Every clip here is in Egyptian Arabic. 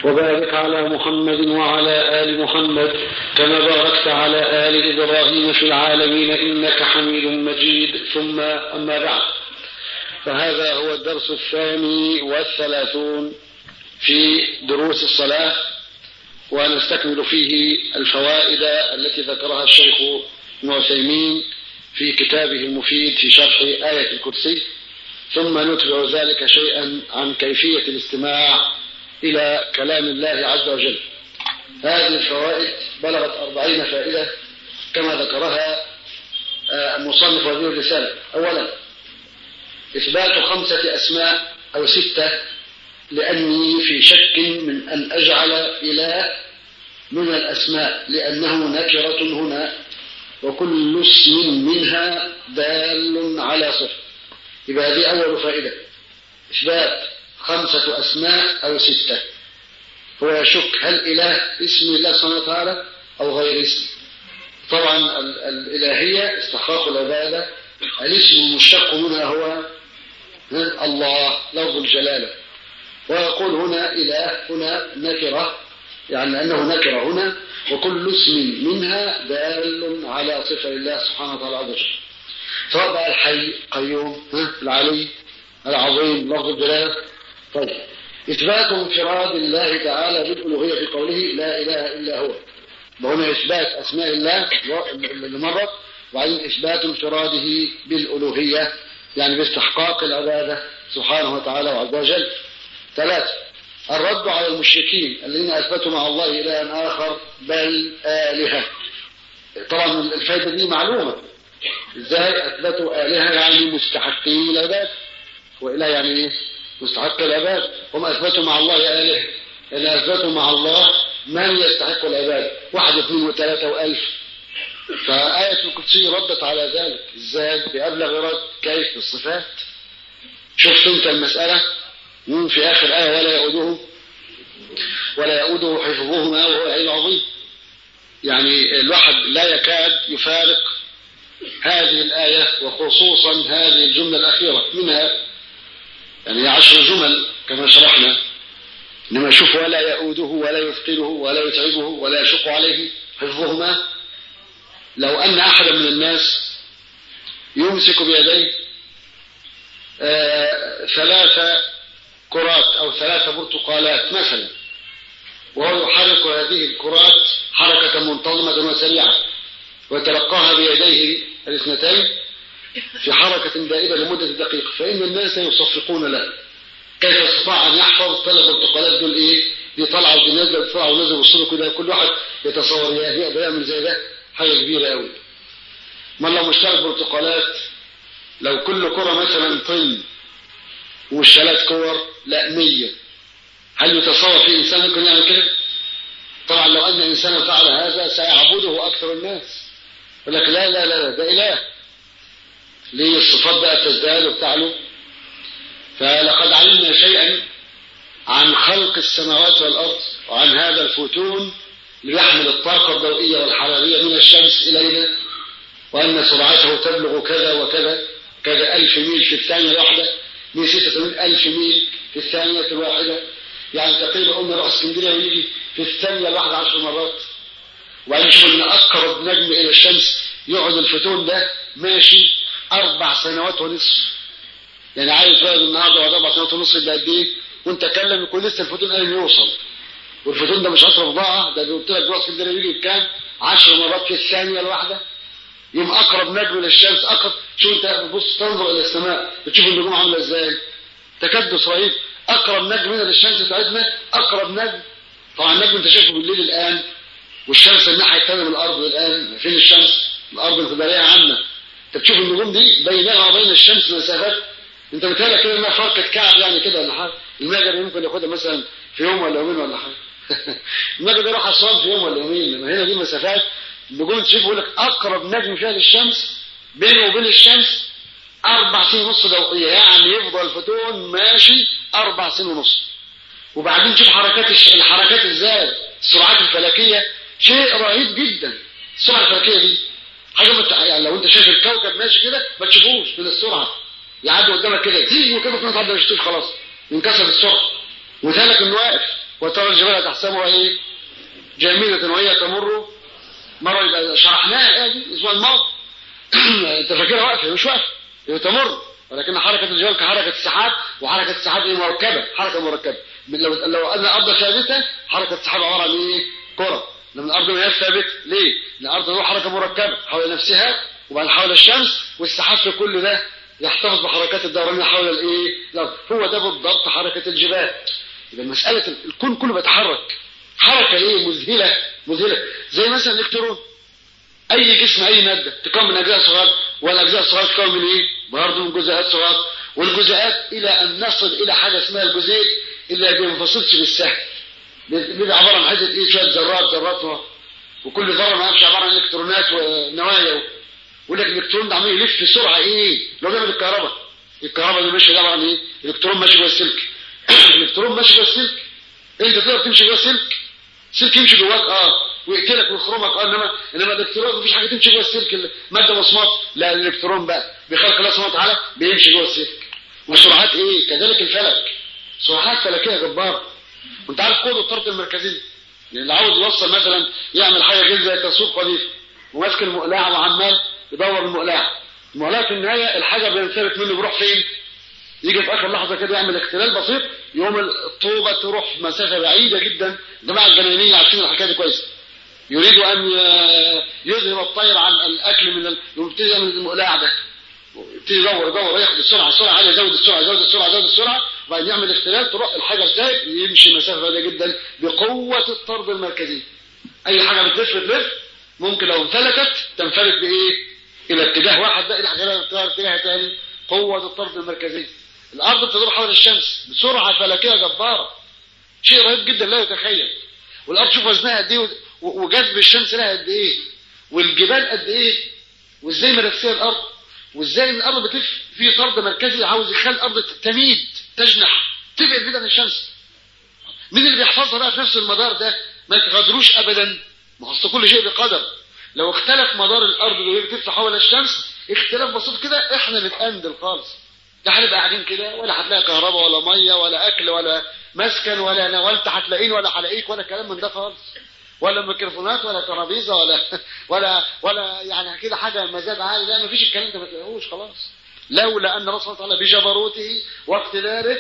وبارك على محمد وعلى آل محمد كما باركت على آل إبراهيم في العالمين إنك حميد مجيد ثم أما بعد فهذا هو الدرس الثاني والثلاثون في دروس الصلاة ونستكمل فيه الفوائد التي ذكرها الشيخ ابن عثيمين في كتابه المفيد في شرح آية الكرسي ثم نتبع ذلك شيئا عن كيفية الاستماع إلى كلام الله عز وجل هذه الفوائد بلغت أربعين فائدة كما ذكرها المصنف هذه الرسالة أولا إثبات خمسة أسماء أو ستة لأني في شك من أن أجعل إله من الأسماء لأنه نكرة هنا وكل اسم منها دال على صفة يبقى هذه أول فائدة إثبات خمسة أسماء أو ستة هو يشك هل إله اسم الله سبحانه وتعالى أو غير اسم طبعا الإلهية استحقاق العبادة الاسم المشتق منها هو الله لفظ الجلالة ويقول هنا إله هنا نكرة يعني أنه نكرة هنا وكل اسم منها دال على صفة الله سبحانه وتعالى عز وجل سواء بقى الحي قيوم العلي العظيم لفظ الجلالة طيب إثبات انفراد الله تعالى بالألوهية في قوله لا إله إلا هو وهنا إثبات أسماء الله اللي مرت وبعدين إثبات انفراده بالألوهية يعني باستحقاق العبادة سبحانه وتعالى وعز وجل ثلاثة الرد على المشركين الذين أثبتوا مع الله إلها آخر بل آلهة طبعا الفائدة دي معلومة ازاي أثبتوا آلهة يعني مستحقين العبادة وإله يعني إيه مستحق العباد هم أثبتوا مع الله آلهة اللي أثبتوا مع الله من يستحق العبادة واحد اثنين وثلاثة وألف فآية القدسية ردت على ذلك ازاي بأبلغ رد كيف في الصفات شفت انت المسألة في آخر آية ولا يؤوده ولا يؤوده حفظهما وهو العلي العظيم يعني الواحد لا يكاد يفارق هذه الآية وخصوصا هذه الجملة الأخيرة منها يعني عشر جمل كما شرحنا إنما شوف ولا يؤوده ولا يثقله ولا يتعبه ولا يشق عليه حفظهما لو أن أحدا من الناس يمسك بيديه آه ثلاث كرات أو ثلاث برتقالات مثلا وهو يحرك هذه الكرات حركة منتظمة وسريعة ويتلقاها بيديه الاثنتين في حركة دائمة لمدة دقيقة فإن الناس يصفقون له كيف استطاع أن يحفظ ثلاث برتقالات دول إيه دي طالعة ودي نازلة بتطلع ونازل وصول كده كل واحد يتصور يقدر يعمل زي ده حاجة كبيرة قوي ما لو مشترك برتقالات لو كل كرة مثلا طن ومش ثلاث كور لا مية هل يتصور في إنسان يمكن يعمل كده؟ طبعا لو أن إنسانا فعل هذا سيعبده أكثر الناس يقول لك لا لا لا ده إله ليه الصفات بقى تزداد وبتعلو فلقد علمنا شيئا عن خلق السماوات والأرض وعن هذا الفوتون ليحمل الطاقة الضوئية والحرارية من الشمس إلينا وأن سرعته تبلغ كذا وكذا كذا ألف ميل في الثانية الواحدة 186 ألف ميل في الثانية الواحدة يعني تقريبا قلنا نروح اسكندرية ويجي في الثانية الواحدة عشر مرات وبعدين نشوف ان اقرب نجم الى الشمس يقعد الفوتون ده ماشي اربع سنوات ونصف يعني عايز واحد النهارده بعد اربع سنوات ونصف يبقى قد ايه وانت كلم يكون لسه الفوتون قال يوصل والفوتون ده مش قطر بضاعه ده قلت لك جوه اسكندريه بيجي بكام 10 مرات في الثانيه الواحده يوم اقرب نجم للشمس اقرب شو انت بتبص تنظر الى السماء بتشوف النجوم عامله ازاي تكدس رهيب اقرب نجم هنا للشمس بتاعتنا اقرب نجم طبعا النجم انت شايفه بالليل الان والشمس الناحيه الثانيه من الارض الان فين الشمس الارض انفجاريه عامه انت بتشوف النجوم دي بينها وبين الشمس مسافات انت بتهيألك كده انها فرقه كعب يعني كده ولا حاجه المجري ممكن ياخدها مثلا في يوم ولا يومين ولا حاجه المجري يروح اسوان في يوم ولا يومين لما هنا دي مسافات النجوم تشوف يقول لك اقرب نجم فيها للشمس بينه وبين الشمس اربع سنين ونص ضوئيه يعني يفضل الفوتون ماشي اربع سنين ونص وبعدين تشوف حركات الحركات ازاي السرعات الفلكيه شيء رهيب جدا السرعه الفلكيه دي حاجه مت... يعني لو انت شايف الكوكب ماشي كده ما تشوفوش من السرعه يعدي قدامك كده تيجي وكده في ناس عدى ما خلاص انكسر السرعه وذلك انه واقف وترى الجبال تحسبها ايه جامدة وهي تمر مرة يبقى شرحناها الايه دي الاسبوع الماضي انت فاكرها واقفه مش واقفه هي تمر ولكن حركة الجبال كحركة السحاب وحركة السحاب ايه مركبة حركة مركبة لو لو ان الارض ثابتة حركة السحاب عبارة عن ايه كرة لما الارض ما هي ثابت ليه؟ لان الارض له حركة مركبة حول نفسها وبعدين حول الشمس والسحاب في كل ده يحتفظ بحركات الدورانية حول الايه؟ الارض هو ده بالضبط حركة الجبال يبقى مسألة الكون كله بيتحرك حركة ايه مذهلة مذهلة زي مثلا الالكترون اي جسم اي مادة تكون من اجزاء صغار والاجزاء الصغار تكون من ايه برضه من جزيئات صغار والجزيئات الى ان نصل الى حاجة اسمها الجزيء اللي ما بينفصلش بالسهل بيبقى عبارة عن حاجة ايه شوية ذرات ذرات وكل ذرة ما عارفش عبارة عن الكترونات ونوايا يقول لك الالكترون ده عمال يلف بسرعة ايه لو بيعمل الكهرباء الكهرباء اللي ماشيه عبارة عن ايه الالكترون ماشي جوه السلك الالكترون ماشي جوه السلك انت تقدر تمشي جوه السلك السلك يمشي جواك اه ويقتلك ويخرمك اه انما انما الالكترون مفيش حاجه تمشي جوه السلك ماده مصمات لا الالكترون بقى بخلق الله سبحانه وتعالى بيمشي جوه السلك وسرعات ايه كذلك الفلك سرعات فلكيه جباره وانت عارف قوه الطرد المركزي يعني اللي عاوز يوصل مثلا يعمل حاجه غير زي تصوير قذيفه وماسك المقلاع وعمال يدور المقلاع المقلاع في النهايه الحاجه بينفلت منه بيروح فين يجي في اخر لحظه كده يعمل اختلال بسيط يوم الطوبه تروح مسافه بعيده جدا الجماعه الجنانيه عارفين الحكايه دي كويس يريد ان يذهب الطير عن الاكل من ال... يبتدي يعمل المقلاع ده يبتدي يدور يدور ياخد السرعه السرعه عاليه يزود السرعه يزود السرعه يزود السرعه وبعدين يعمل اختلال تروح الحجر تاج يمشي مسافه بعيده جدا بقوه الطرد المركزي اي حاجه بتلف بتلف ممكن لو انفلتت تنفلت بايه الى اتجاه واحد ده الى حاجه اتجاه ثاني قوه الطرد المركزي الارض بتدور حول الشمس بسرعه فلكيه جباره شيء رهيب جدا لا يتخيل والارض شوف وزنها قد ايه وجذب الشمس لها قد ايه والجبال قد ايه وازاي مرسيه الارض وازاي الارض بتلف في طرد مركزي عاوز يخلي الارض تميد تجنح تبعد بعيد عن الشمس مين اللي بيحفظها بقى في نفس المدار ده ما تغادروش ابدا ما هو كل شيء بقدر لو اختلف مدار الارض وهي بتلف حول الشمس اختلاف بسيط كده احنا نتأندل خالص لا هنبقى قاعدين كده ولا هتلاقي كهرباء ولا ميه ولا اكل ولا مسكن ولا ولا انت هتلاقيني ولا هلاقيك ولا كلام من ده خالص ولا ميكروفونات ولا ترابيزه ولا ولا ولا يعني كده حاجه مزاج عالي لا مفيش الكلام ده ما تلاقيهوش خلاص لولا ان الله سبحانه وتعالى بجبروته واقتداره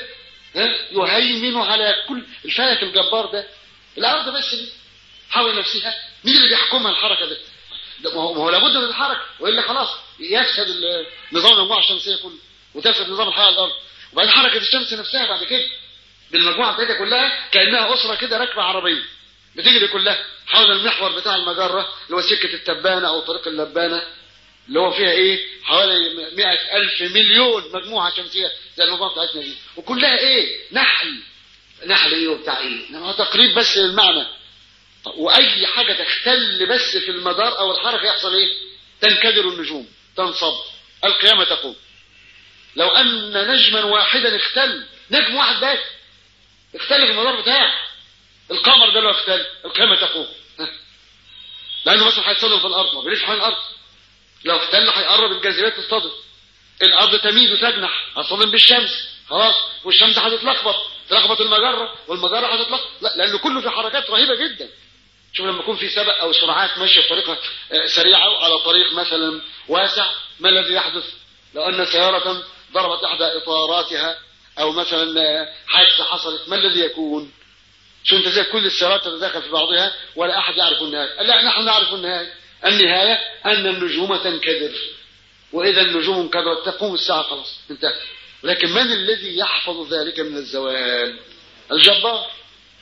يهيمن على كل الفلك الجبار ده الارض بس دي حول نفسها مين اللي بيحكمها الحركه دي ما هو لابد من الحركه والا خلاص يفسد نظام المجموعه الشمسيه كله وتفسد نظام الحياه على الارض وبعدين حركه الشمس نفسها بعد كده بالمجموعه بتاعتها كلها كانها اسره كده راكبه عربيه بتجري كلها حول المحور بتاع المجره اللي هو سكه التبانه او طريق اللبانه اللي هو فيها ايه حوالي مئة ألف مليون مجموعة شمسية زي المجموعة بتاعتنا دي وكلها ايه نحل نحل ايه وبتاع ايه هو تقريب بس للمعنى واي حاجة تختل بس في المدار او الحركة يحصل ايه تنكدر النجوم تنصب القيامة تقوم لو ان نجما واحدا اختل نجم واحد بس اختل في المدار بتاعه القمر ده لو اختل القيامة تقوم لانه مثلا هيتصدم في الارض ما بيلفش حول الارض لو اختل هيقرب الجاذبيه تصطدم الارض تميل وتجنح هتصطدم بالشمس خلاص والشمس هتتلخبط تلخبط المجره والمجره هتتلخبط لا لانه كله في حركات رهيبه جدا شوف لما يكون في سبق او سرعات ماشيه بطريقه سريعه على طريق مثلا واسع ما الذي يحدث لو ان سياره ضربت احدى اطاراتها او مثلا حادثه حصلت ما الذي يكون شو انت زي كل السيارات تتداخل في بعضها ولا احد يعرف النهايه لا نحن نعرف النهايه النهايه ان النجوم تنكدر واذا النجوم انكدرت تقوم الساعه خلاص انتهى لكن من الذي يحفظ ذلك من الزوال الجبار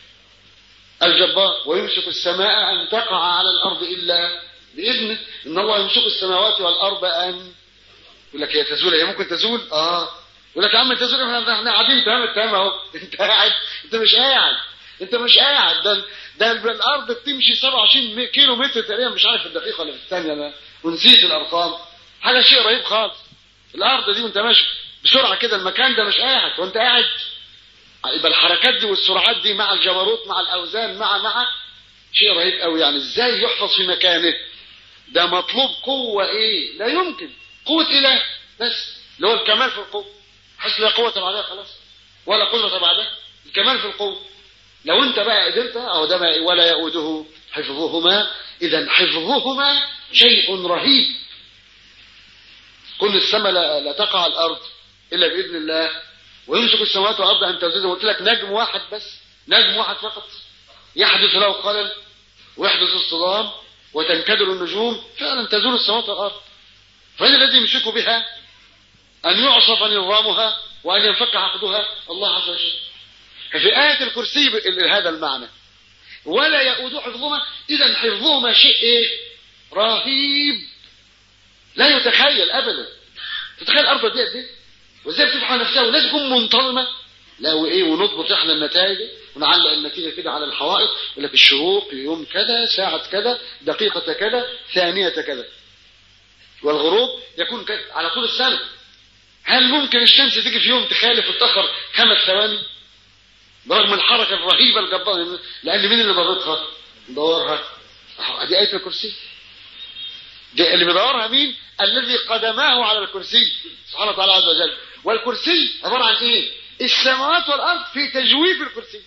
الجبار ويمسك السماء ان تقع على الارض الا باذنه ان الله يمسك السماوات والارض ان يقول لك هي تزول هي ممكن تزول اه يقول لك يا عم تزول احنا قاعدين تمام التمام اهو انت قاعد انت مش قاعد انت مش قاعد ده ده الارض بتمشي 27 كيلو متر تقريبا مش عارف في الدقيقه ولا في الثانيه انا ونسيت الارقام حاجه شيء رهيب خالص الارض دي وانت ماشي بسرعه كده المكان ده مش قاعد وانت قاعد يبقى الحركات دي والسرعات دي مع الجبروت مع الاوزان مع مع شيء رهيب قوي يعني ازاي يحفظ في مكانه ده مطلوب قوه ايه لا يمكن قوه اله بس اللي هو الكمال في القوه حس لا قوه بعدها خلاص ولا قدره بعدها الكمال في القوه لو انت بقى قدرت او ده بقى ولا يؤوده حفظهما اذا حفظهما شيء رهيب كل السماء لا, لا تقع على الارض الا باذن الله ويمسك السماوات والارض ان تزيد قلت لك نجم واحد بس نجم واحد فقط يحدث له خلل ويحدث الصدام وتنكدر النجوم فعلا تزول السماوات والارض فمن الذي يمسك بها ان يعصف نظامها وان ينفك عقدها الله عز وجل ففي آية الكرسي هذا المعنى ولا يؤود حفظهما إذا حفظهما شيء إيه؟ رهيب لا يتخيل أبدا تتخيل الأرض دي قد إيه؟ وإزاي بتفحى نفسها ولازم تكون منتظمة لا وإيه ونضبط إحنا النتائج ونعلق النتيجة كده على الحوائط ولا في الشروق يوم كذا ساعة كذا دقيقة كذا ثانية كذا والغروب يكون على طول السنة هل ممكن الشمس تيجي في يوم تخالف وتأخر خمس ثواني برغم الحركة الرهيبة الجبارة لأن مين اللي ضابطها؟ مدورها دي آية الكرسي دي اللي بيدورها مين؟ الذي قدماه على الكرسي سبحانه وتعالى عز وجل والكرسي عبارة عن ايه؟ السماوات والأرض في تجويف الكرسي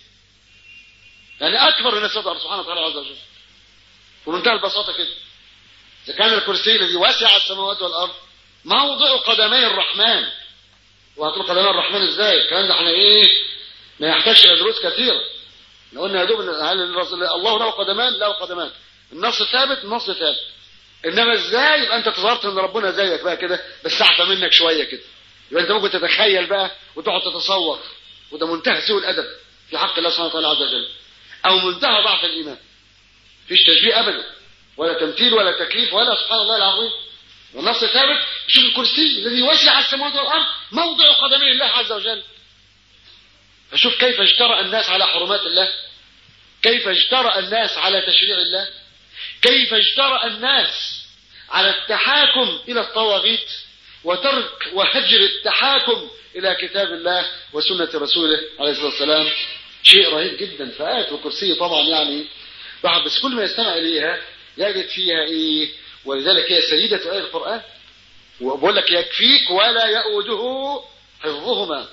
يعني أكبر من السماوات سبحانه وتعالى عز وجل ومنتهى البساطة كده إذا كان الكرسي الذي وسع السماوات والأرض موضع قدمي الرحمن وهتقول قدمي الرحمن ازاي؟ الكلام ده احنا ايه؟ ما يحتاجش الى دروس كثيره لو قلنا يا دوب هل الله له قدمان له قدمان النص ثابت النص ثابت انما ازاي يبقى انت تظهرت ان ربنا زيك بقى كده بس اعفى منك شويه كده يبقى انت ممكن تتخيل بقى وتقعد تتصور وده منتهى سوء الادب في حق الله سبحانه وتعالى عز وجل او منتهى ضعف الايمان فيش تشبيه ابدا ولا تمثيل ولا تكليف ولا سبحان الله العظيم والنص ثابت شوف الكرسي الذي وسع السماوات والارض موضع قدمي الله عز وجل فشوف كيف اجترأ الناس على حرمات الله كيف اجترأ الناس على تشريع الله كيف اجترأ الناس على التحاكم إلى الطواغيت وترك وهجر التحاكم إلى كتاب الله وسنة رسوله عليه الصلاة والسلام شيء رهيب جدا فآية الكرسي طبعا يعني بعد بس كل ما يستمع إليها يجد فيها إيه ولذلك هي سيدة آية القرآن وبقول لك يكفيك ولا يؤوده حفظهما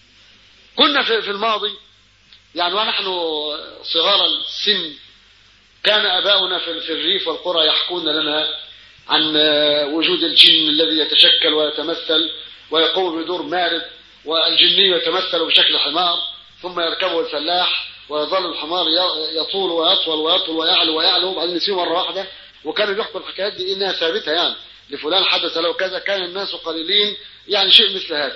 كنا في الماضي يعني ونحن صغار السن كان أباؤنا في الريف والقرى يحكون لنا عن وجود الجن الذي يتشكل ويتمثل ويقوم بدور مارد والجني يتمثل بشكل حمار ثم يركبه الفلاح ويظل الحمار يطول ويطول ويطول ويعلو ويعلو وبعدين يسير مرة واحدة وكانوا بيحكوا الحكايات دي إنها ثابتة يعني لفلان حدث له كذا كان الناس قليلين يعني شيء مثل هذا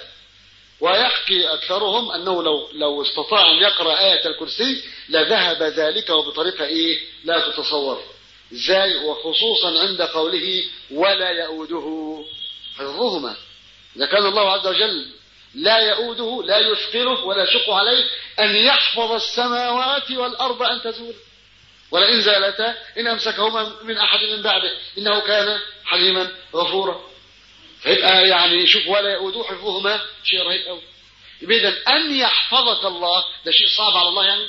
ويحكي أكثرهم أنه لو, لو استطاع أن يقرأ آية الكرسي لذهب ذلك وبطريقة إيه لا تتصور إزاي وخصوصا عند قوله ولا يؤوده حفظهما إذا كان الله عز وجل لا يؤوده لا يثقله ولا يشق عليه أن يحفظ السماوات والأرض أن تزول ولئن زالتا إن أمسكهما من أحد من بعده إنه كان حليما غفورا فيبقى يعني شوف ولا يؤودوا حفظهما شيء رهيب قوي اذا ان يحفظك الله ده شيء صعب على الله يعني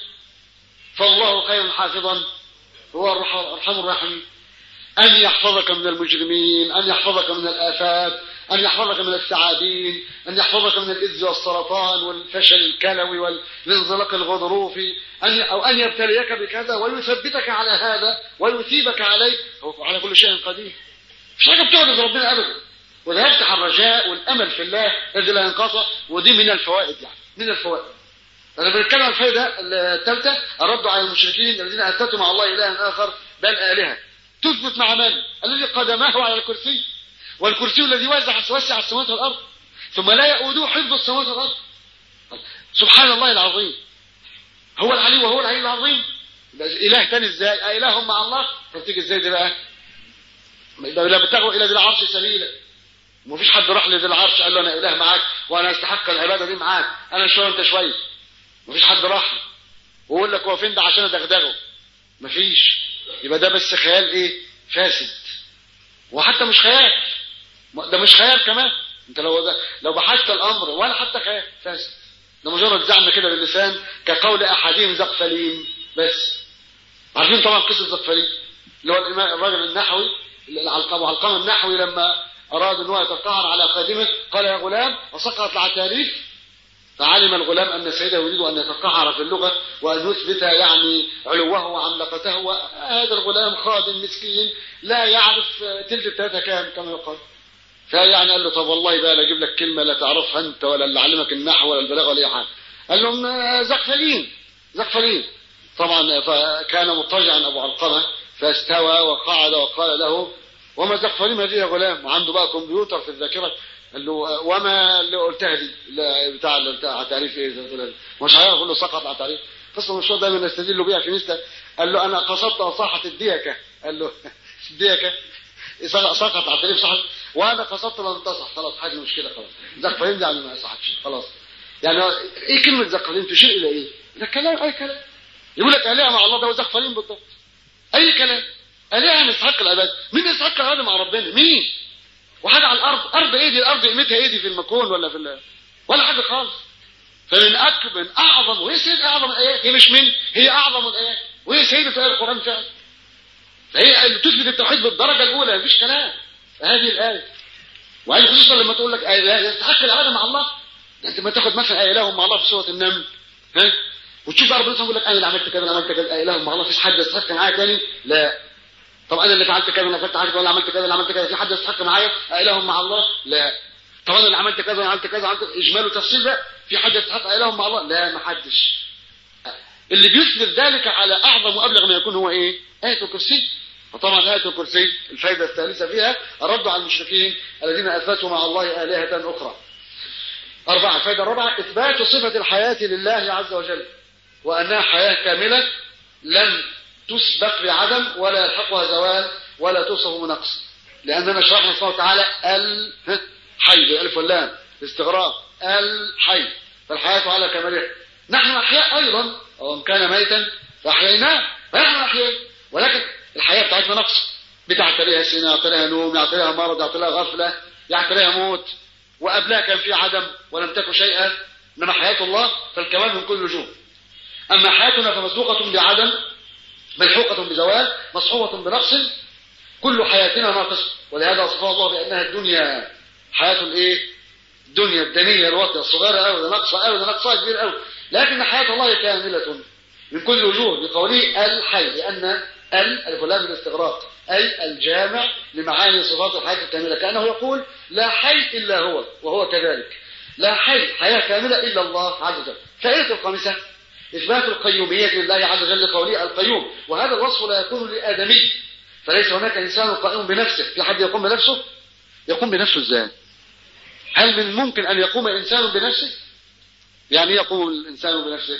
فالله خير حافظا هو ارحم الراحمين ان يحفظك من المجرمين ان يحفظك من الافات ان يحفظك من الثعابين ان يحفظك من الاذ والسرطان والفشل الكلوي والانزلاق الغضروفي أن او ان يبتليك بكذا ويثبتك على هذا ويثيبك عليه هو على كل شيء قدير مش حاجه بتعرض ربنا ابدا وده يفتح الرجاء والامل في الله الذي لا ينقطع ودي من الفوائد يعني من الفوائد انا بنتكلم عن الفائده الثالثه الرد على المشركين الذين اثبتوا مع الله الها اخر بل الهه تثبت مع من الذي قدماه على الكرسي والكرسي الذي وزع وسع السماوات والارض ثم لا يؤوده حفظ السماوات والارض سبحان الله العظيم هو العلي وهو العلي العظيم اله تاني ازاي اله مع الله طب تيجي ازاي دي بقى لا بتغوا الى ذي العرش سبيلا ومفيش حد راح لذي العرش قال له انا اله معاك وانا استحق العباده دي معاك انا شويه انت شويه مفيش حد راح له ويقول لك هو فين ده عشان ادغدغه مفيش يبقى ده بس خيال ايه فاسد وحتى مش خيال ده مش خيال كمان انت لو ده لو بحثت الامر ولا حتى خيال فاسد ده مجرد زعم كده باللسان كقول احدهم زقفلين بس عارفين طبعا قصه زقفلين اللي هو الراجل النحوي العلقمه النحوي لما أراد أن هو يتقهر على قادمه قال يا غلام وسقطت العتاريف فعلم الغلام أن سيده يريد أن يتقعر في اللغة وأن يثبت يعني علوه وعملقته وهذا الغلام خادم مسكين لا يعرف تلت الثلاثة كام كما يقال فيعني قال له طب والله بقى لا اجيب لك كلمة لا تعرفها انت ولا اللي علمك النحو ولا البلاغة ولا اي حاجة قال لهم زقفلين زقفلين طبعا فكان مضطجعا ابو علقمة فاستوى وقعد وقال له وما زقفلين هذه يا غلام وعنده بقى كمبيوتر في الذاكرة قال له وما اللي قلتها دي لا بتاع اللي قلتها على تعريف ايه مش هيعرف له سقط على تعريف قصه مشهور دايما يستدلوا بيها كنيسه قال له انا قصدت اصاحه الديكه قال له الديكه سقط على تعريف صح وانا قصدت لن تصح خلاص حاجه مشكله خلاص زقفلين يعني ما صحتش خلاص يعني ايه كلمه زقفلين تشير الى ايه؟ ده كلام اي كلام يقول لك الهه مع الله ده زقفلين بالضبط اي كلام الهه يستحق العباده مين يستحق العباده مع ربنا مين وحاجة على الأرض أرض إيه دي الأرض قيمتها إيه دي في المكون ولا في ال... ولا حاجة خالص فمن أكبر من أعظم وهي سيد أعظم الآيات هي مش من هي أعظم الآيات وهي سيدة آية القرآن فعلا فهي اللي تثبت التوحيد بالدرجة الأولى مفيش كلام هذه الآية وهي خصوصا لما تقول لك آية لا يستحق العبادة مع الله أنت ما تاخد مثلا آية لهم مع الله في سورة النمل ها وتشوف بقى ربنا يقول لك أنا اللي عملت كذا أنا عملت كذا آية لهم مع الله فيش حد يستحق معايا تاني لا طب انا اللي فعلت كذا انا فعلت حاجه ولا عملت كذا ولا عملت كذا في حد يستحق معايا الههم مع الله لا طب انا اللي عملت كذا وعملت كذا عملت اجمال وتفصيل بقى في حد يستحق الههم مع الله لا ما حدش اللي بيثبت ذلك على اعظم وابلغ ما يكون هو ايه ايه الكرسي فطبعا آية الكرسي الفائدة الثالثة فيها الرد على المشركين الذين أثبتوا مع الله آلهة أخرى أربعة الفائدة الرابعة إثبات صفة الحياة لله عز وجل وأنها حياة كاملة لم تسبق بعدم ولا يلحقها زوال ولا توصف بنقص لأننا شرحنا سبحانه وتعالى الحي بالألف واللام استغراق الحي فالحياة على كمالها نحن أحياء أيضا وإن كان ميتا فأحييناه فنحن أحياء ولكن الحياة بتاعتنا نقص بتعتريها سنة يعتريها نوم يعتريها مرض يعتريها غفلة يعتريها موت وقبلها كان في عدم ولم تكن شيئا إنما حياة الله فالكمال من كل وجوه أما حياتنا فمسبوقة بعدم ملحوقة بزوال مصحوبة بنقص كل حياتنا ناقصة ولهذا وصفها الله بأنها الدنيا حياة الايه الدنيا الدنية الوطية الصغيرة أو ده نقصة أو ده نقصة كبير أو لكن حياة الله كاملة من كل وجوه بقوله الحي لأن ال الفلان الاستغراق أي الجامع لمعاني صفات الحياة الكاملة كأنه يقول لا حي إلا هو وهو كذلك لا حي حياة كاملة إلا الله عز وجل فائدة الخامسة إثبات القيومية لله عز وجل قوله القيوم وهذا الوصف لا يكون لآدمي فليس هناك إنسان قائم بنفسه في حد يقوم بنفسه يقوم بنفسه إزاي هل من ممكن أن يقوم إنسان بنفسه يعني يقوم الإنسان بنفسه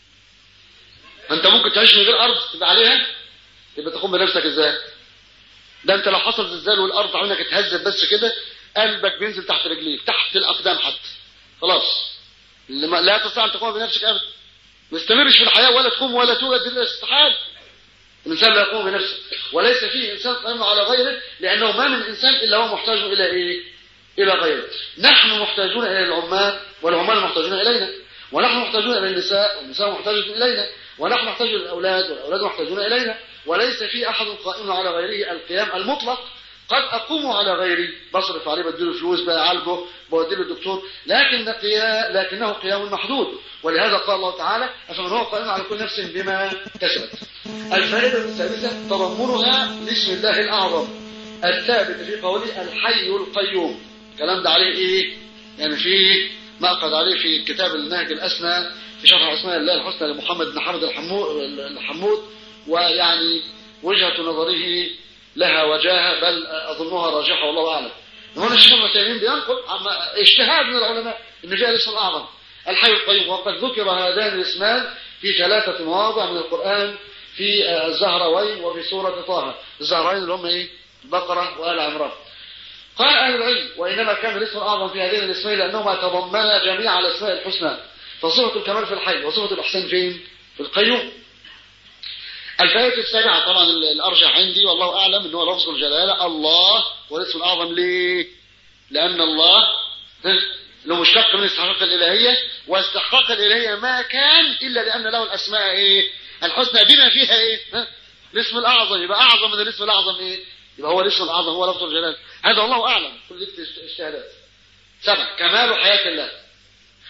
أنت ممكن تعيش من غير أرض تبقى عليها يبقى تقوم بنفسك إزاي ده أنت لو حصل زلزال والأرض عينك اتهزت بس كده قلبك بينزل تحت رجليك تحت الأقدام حتى خلاص لا تستطيع أن تقوم بنفسك أبدا ما يستمرش في الحياة ولا تقوم ولا توجد إلا استحال الإنسان لا يقوم بنفسه وليس فيه إنسان قائم على غيره لأنه ما من إنسان إلا هو محتاج إلى إيه إلى غيره نحن محتاجون إلى العمال والعمال محتاجون إلينا ونحن محتاجون إلى النساء والنساء محتاجون إلينا ونحن محتاج إلى الأولاد والأولاد محتاجون إلينا وليس في أحد قائم على غيره القيام المطلق قد أقوم على غيري بصرف عليه بديله فلوس بعالجه بوديله الدكتور لكن قيا لكنه قيام محدود ولهذا قال الله تعالى أفمن هو قائم على كل نفس بما كسبت الفائدة الثالثة تضمنها لاسم الله الأعظم الثابت في قوله الحي القيوم الكلام ده عليه إيه يعني في مأخذ عليه في كتاب النهج الأسنى في شرح أسماء الله الحسنى لمحمد بن حمد الحمود ويعني وجهة نظره لها وجاهة بل أظنها راجحة والله أعلم هنا الشيخ ابن بينقل عما اجتهاد من العلماء ان جاء الاسم الاعظم الحي القيوم وقد ذكر هذان الاسمان في ثلاثة مواضع من القرآن في الزهروين وفي سورة طه الزهروين اللي هم ايه البقرة وآل عمران قال أهل العلم وإنما كان الاسم الأعظم في هذين الاسمين لأنهما تضمنا جميع الأسماء الحسنى فصفة الكمال في الحي وصفة الإحسان فين؟ في القيوم الفائدة السابعة طبعا الأرجح عندي والله أعلم أنه لفظ الجلالة الله والاسم الأعظم ليه؟ لأن الله له مشتق من استحقاق الإلهية واستحقاق الإلهية ما كان إلا لأن له الأسماء إيه؟ الحسنى بما فيها إيه؟ ها؟ الاسم الأعظم يبقى أعظم من الاسم الأعظم إيه؟ يبقى هو الاسم الأعظم هو لفظ الجلالة هذا الله أعلم كل دي الشهادات سبع كمال حياة الله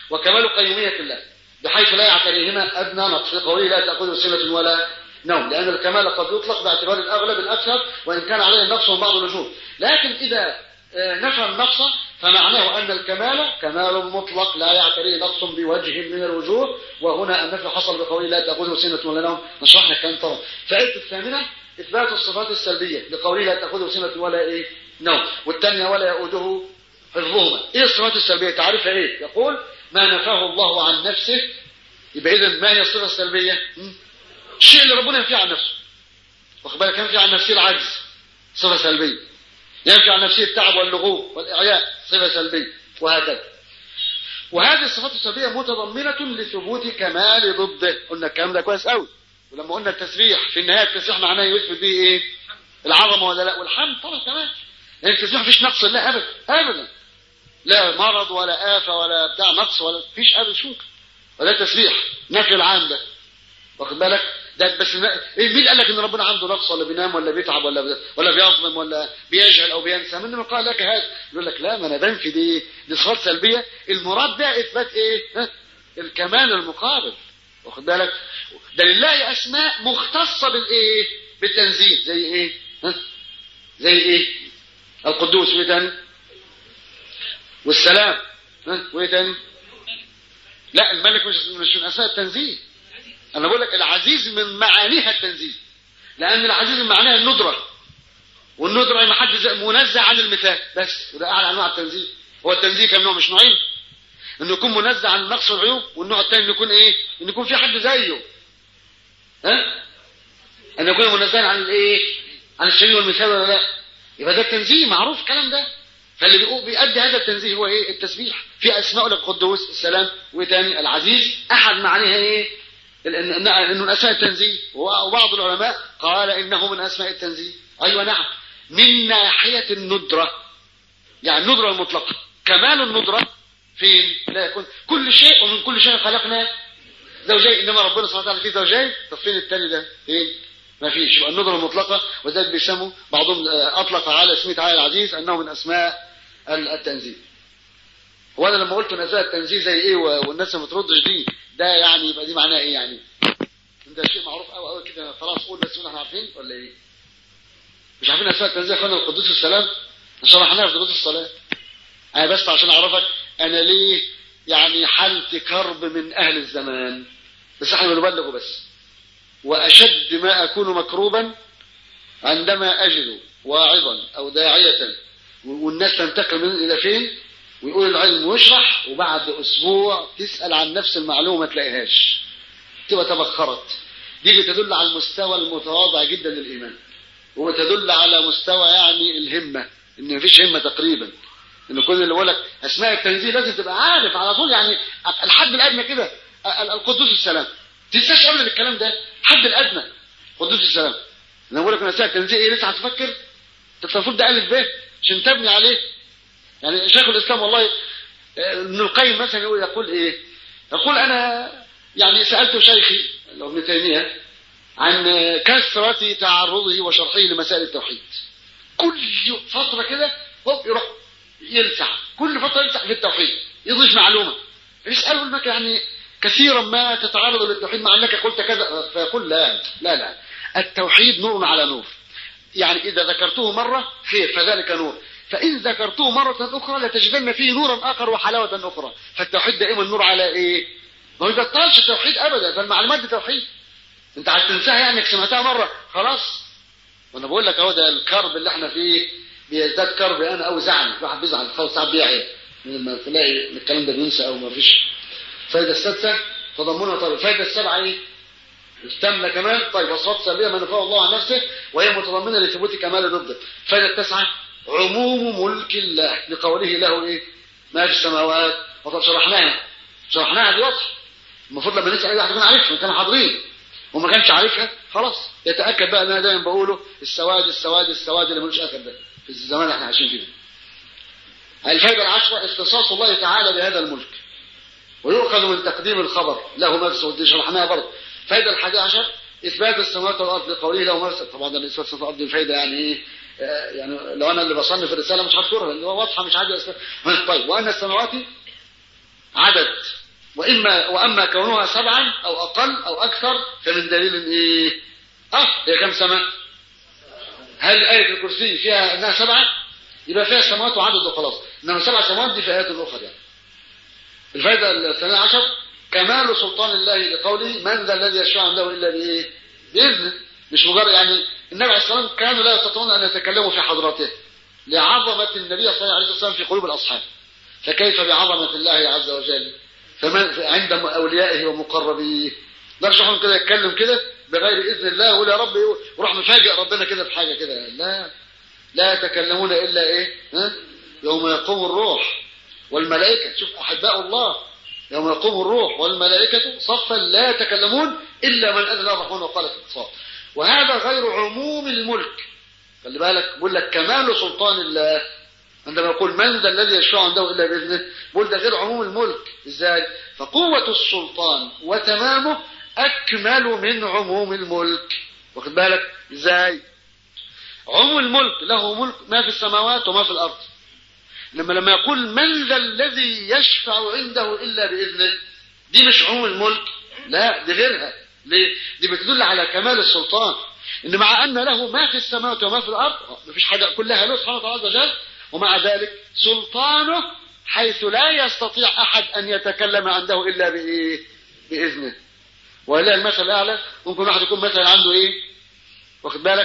وكمال قيومية الله بحيث لا يعتريهما أدنى نقص قوله لا تأخذه سنة ولا نوم لأن الكمال قد يطلق باعتبار الأغلب الأكثر وإن كان عليه النقص من بعض الوجوه لكن إذا آه، نفى النقص فمعناه أن الكمال كمال مطلق لا يعتريه نقص بوجه من الوجوه وهنا النفي حصل بقوله لا تأخذه سنة ولا نوم نشرحنا كان طبعا فائدة الثامنة إثبات الصفات السلبية لقوله لا تأخذه سنة ولا إيه نوم والثانية ولا يؤوده حفظهما إيه الصفات السلبية تعرفها إيه يقول ما نفاه الله عن نفسه يبقى إذا ما هي الصفة السلبية الشيء اللي ربنا ينفيه عن نفسه واخد بالك ينفي عن نفسه العجز صفة سلبية ينفي عن نفسه التعب واللغوب والإعياء صفة سلبية وهكذا وهذه الصفات السلبية متضمنة لثبوت كمال ضده قلنا الكلام ده كويس قوي ولما قلنا التسبيح في النهاية التسبيح معناه يثبت به ايه العظمة ولا لا والحمد طبعا كمان لأن التسبيح مفيش نقص لا أبدا أبدا لا مرض ولا آفة ولا بتاع نقص ولا فيش أبدا شوك ولا تسبيح نفي العام ده واخد بالك ده بس ايه مين قال لك ان ربنا عنده نقص ولا بينام ولا بيتعب ولا ولا بيظلم ولا بيجهل او بينسى من ما قال لك هذا يقول لك لا ما انا بنفي دي دي صفات سلبيه المراد ده اثبات ايه ها؟ الكمال المقابل واخد بالك ده لله اسماء مختصه بالايه بالتنزيه زي ايه ها؟ زي ايه القدوس وايه تاني والسلام ها وايه تاني لا الملك مش مش من اسماء التنزيه انا بقول لك العزيز من معانيها التنزيه لان العزيز من معناها الندره والندره ما حد منزه عن المثال بس وده اعلى انواع التنزيه هو التنزيه كم نوع مش نوعين انه يكون منزه عن النقص والعيوب والنوع الثاني انه يكون ايه انه يكون في حد زيه ها ان يكون منزه عن الايه عن الشبيه والمثال ولا لا يبقى ده التنزيه معروف الكلام ده فاللي بيقول بيأدي هذا التنزيه هو ايه التسبيح في اسماء القدوس السلام وتاني العزيز احد معانيها ايه انه من اسماء التنزيه وبعض العلماء قال انه من اسماء التنزيه ايوه نعم من ناحيه الندره يعني الندره المطلقه كمال الندره فين لا يكون كل شيء ومن كل شيء خلقنا زوجين انما ربنا سبحانه وتعالى فيه زوجين طب فين الثاني ده فين ما فيش يبقى الندره المطلقه وذلك بيسموا بعضهم اطلق على اسمه تعالى العزيز انه من اسماء التنزيه وانا لما قلت من اسماء التنزيه زي ايه والناس ما بتردش دي ده يعني يبقى دي معناها ايه يعني ده شيء معروف قوي قوي كده خلاص قول بس احنا عارفين ولا ايه مش عارفين اسماء التنزيه اخوانا القدوس السلام شرحناها في دروس الصلاه انا بس عشان اعرفك انا ليه يعني حالتي كرب من اهل الزمان بس احنا بنبلغه بس واشد ما اكون مكروبا عندما اجد واعظا او داعيه والناس تنتقل من الى فين ويقول العلم ويشرح وبعد اسبوع تسال عن نفس المعلومه ما تلاقيهاش تبقى تبخرت دي بتدل على المستوى المتواضع جدا للايمان وبتدل على مستوى يعني الهمه ان مفيش همه تقريبا ان كل اللي بيقول لك اسماء التنزيه لازم تبقى عارف على طول يعني الحد الادنى كده القدوس السلام تنساش ابدا الكلام ده الحد الادنى قدوس السلام انا بقول لك اسماء التنزيه ايه لسه هتفكر انت المفروض ده الف ب عشان تبني عليه يعني شيخ الاسلام والله ابن القيم مثلا يقول يقول ايه يقول انا يعني سالت شيخي ابن تيميه عن كثره تعرضه وشرحه لمسائل التوحيد كل فتره كده هوب يروح يلسع كل فتره يلسع في التوحيد يضيف معلومه يساله يقول لك يعني كثيرا ما تتعرض للتوحيد مع انك قلت كذا فيقول لا لا لا التوحيد نور على نور يعني اذا ذكرته مره خير فذلك نور فإن ذكرته مرة أخرى لتجدن فيه نورا آخر وحلاوة أخرى فالتوحيد دائما النور على إيه ما يبطلش التوحيد أبدا فالمعلومات دي توحيد أنت عايز تنساها يعني انك سمعتها مرة خلاص وأنا بقول لك أهو ده الكرب اللي احنا فيه بيزداد كرب أنا أو زعل الواحد بيزعل خلاص ساعات بيعي لما تلاقي الكلام ده بينسى أو ما فيش الفائدة السادسة تضمنها طيب الفائدة السابعة إيه التامة كمان طيب وصفات سلبية ما نفاه الله عن نفسه وهي متضمنة لثبوت كمال ضده الفائدة التاسعة عموم ملك الله لقوله له ايه ما في السماوات وقد شرحناها شرحناها بوضح المفروض لما نسال اي واحد يكون عارفها كان حاضرين وما كانش عارفها خلاص يتاكد بقى ان انا دايما بقوله السواد السواد السواد اللي ملوش اخر ده في الزمان اللي احنا عايشين فيه الفائده العشره اختصاص الله تعالى بهذا الملك ويؤخذ من تقديم الخبر له مرسى ودي شرحناها برضه الفائده الحادية عشر اثبات السماوات والارض لقوله له مرسى طبعا ده اثبات السماوات والارض الفائده يعني ايه يعني لو انا اللي بصنف الرساله مش هذكرها لان هو واضحه مش عايز طيب وان السماوات عدد وإما وأما كونها سبعا أو أقل أو أكثر فمن دليل إيه؟ أه هي كم سماء؟ هل آية الكرسي فيها أنها سبعة؟ يبقى فيها سماوات وعدد وخلاص إنما سبع سماوات دي في آيات أخرى يعني الفائدة الثانية عشر كمال سلطان الله لقوله من ذا الذي يشفع عنده إلا بإيه؟ بإذنه مش مجرد يعني النبي عليه الصلاة والسلام كانوا لا يستطيعون أن يتكلموا في حضرته لعظمة النبي صلى الله عليه وسلم في قلوب الأصحاب فكيف بعظمة الله عز وجل فمن عند أوليائه ومقربيه نرجع شحن كده يتكلم كده بغير إذن الله يقول يا رب وراح مفاجئ ربنا كده بحاجة كده لا لا يتكلمون إلا إيه ها؟ يوم يقوم الروح والملائكة شوف أحباء الله يوم يقوم الروح والملائكة صفا لا يتكلمون إلا من أذن الرحمن وقال في اتصال وهذا غير عموم الملك خلي بالك بقول لك كمال سلطان الله عندما يقول من ذا الذي يشفع عنده إلا بإذنه بقول ده غير عموم الملك إزاي فقوة السلطان وتمامه أكمل من عموم الملك واخد بالك إزاي عموم الملك له ملك ما في السماوات وما في الأرض لما لما يقول من ذا الذي يشفع عنده إلا بإذنه دي مش عموم الملك لا دي غيرها ليه؟ دي بتدل على كمال السلطان ان مع ان له ما في السماوات وما في الارض مفيش حاجه كلها له سبحانه وتعالى عز وجل ومع ذلك سلطانه حيث لا يستطيع احد ان يتكلم عنده الا بايه باذنه ولله المثل الاعلى ممكن واحد يكون مثلا عنده ايه واخد بالك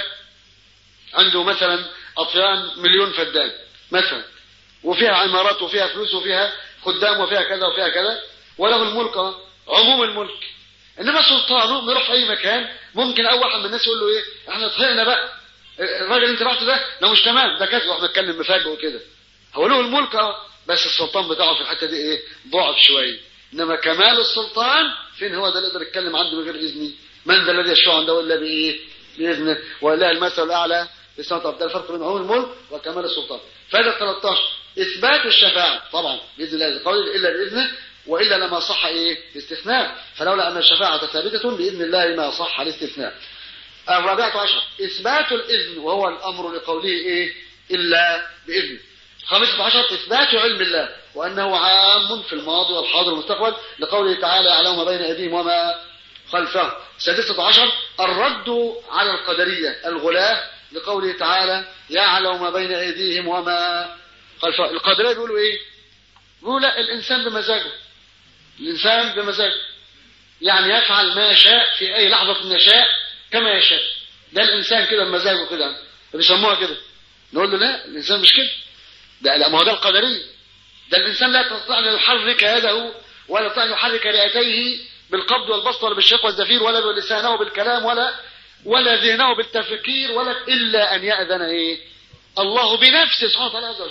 عنده مثلا اطيان مليون فدان مثلا وفيها عمارات وفيها فلوس وفيها خدام وفيها كذا وفيها كذا وله الملك عموم الملك انما سلطانه بيروح في اي مكان ممكن اول واحد من الناس يقول له ايه احنا طهقنا بقى الراجل اللي انت بعته ده ده مش تمام ده كذا واحنا نتكلم مفاجئ وكده هو له الملك اه بس السلطان بتاعه في الحته دي ايه ضعف شويه انما كمال السلطان فين هو ده اللي يقدر يتكلم عنده من غير اذني من ذا الذي يشفع عنده الا بايه باذنه ولله المثل الاعلى لسنة ده الفرق بين عموم الملك وكمال السلطان فهذا 13 اثبات الشفاعه طبعا باذن الله قول الا باذنه وإلا لما صح إيه الاستثناء فلولا أن الشفاعة ثابتة بإذن الله ما صح الاستثناء الرابعة عشر إثبات الإذن وهو الأمر لقوله إيه إلا بإذن خامسة عشر إثبات علم الله وأنه عام في الماضي والحاضر والمستقبل لقوله تعالى يعلم ما بين أيديهم وما خلفهم سادسة عشر الرد على القدرية الغلاة لقوله تعالى يعلم ما بين أيديهم وما خلفهم القدرية بيقولوا إيه بيقولوا لا الإنسان بمزاجه الإنسان بمزاجه يعني يفعل ما يشاء في أي لحظة يشاء كما يشاء ده الإنسان كده بمزاجه كده بيسموها كده نقول له لا الإنسان مش كده ده لا ما هو ده القدرية ده الإنسان لا يستطيع أن يحرك يده ولا يستطيع أن يحرك رئتيه بالقبض والبسط ولا بالشق والزفير ولا بلسانه بالكلام ولا ولا ذهنه بالتفكير ولا إلا أن يأذن إيه الله بنفسه سبحانه وتعالى عز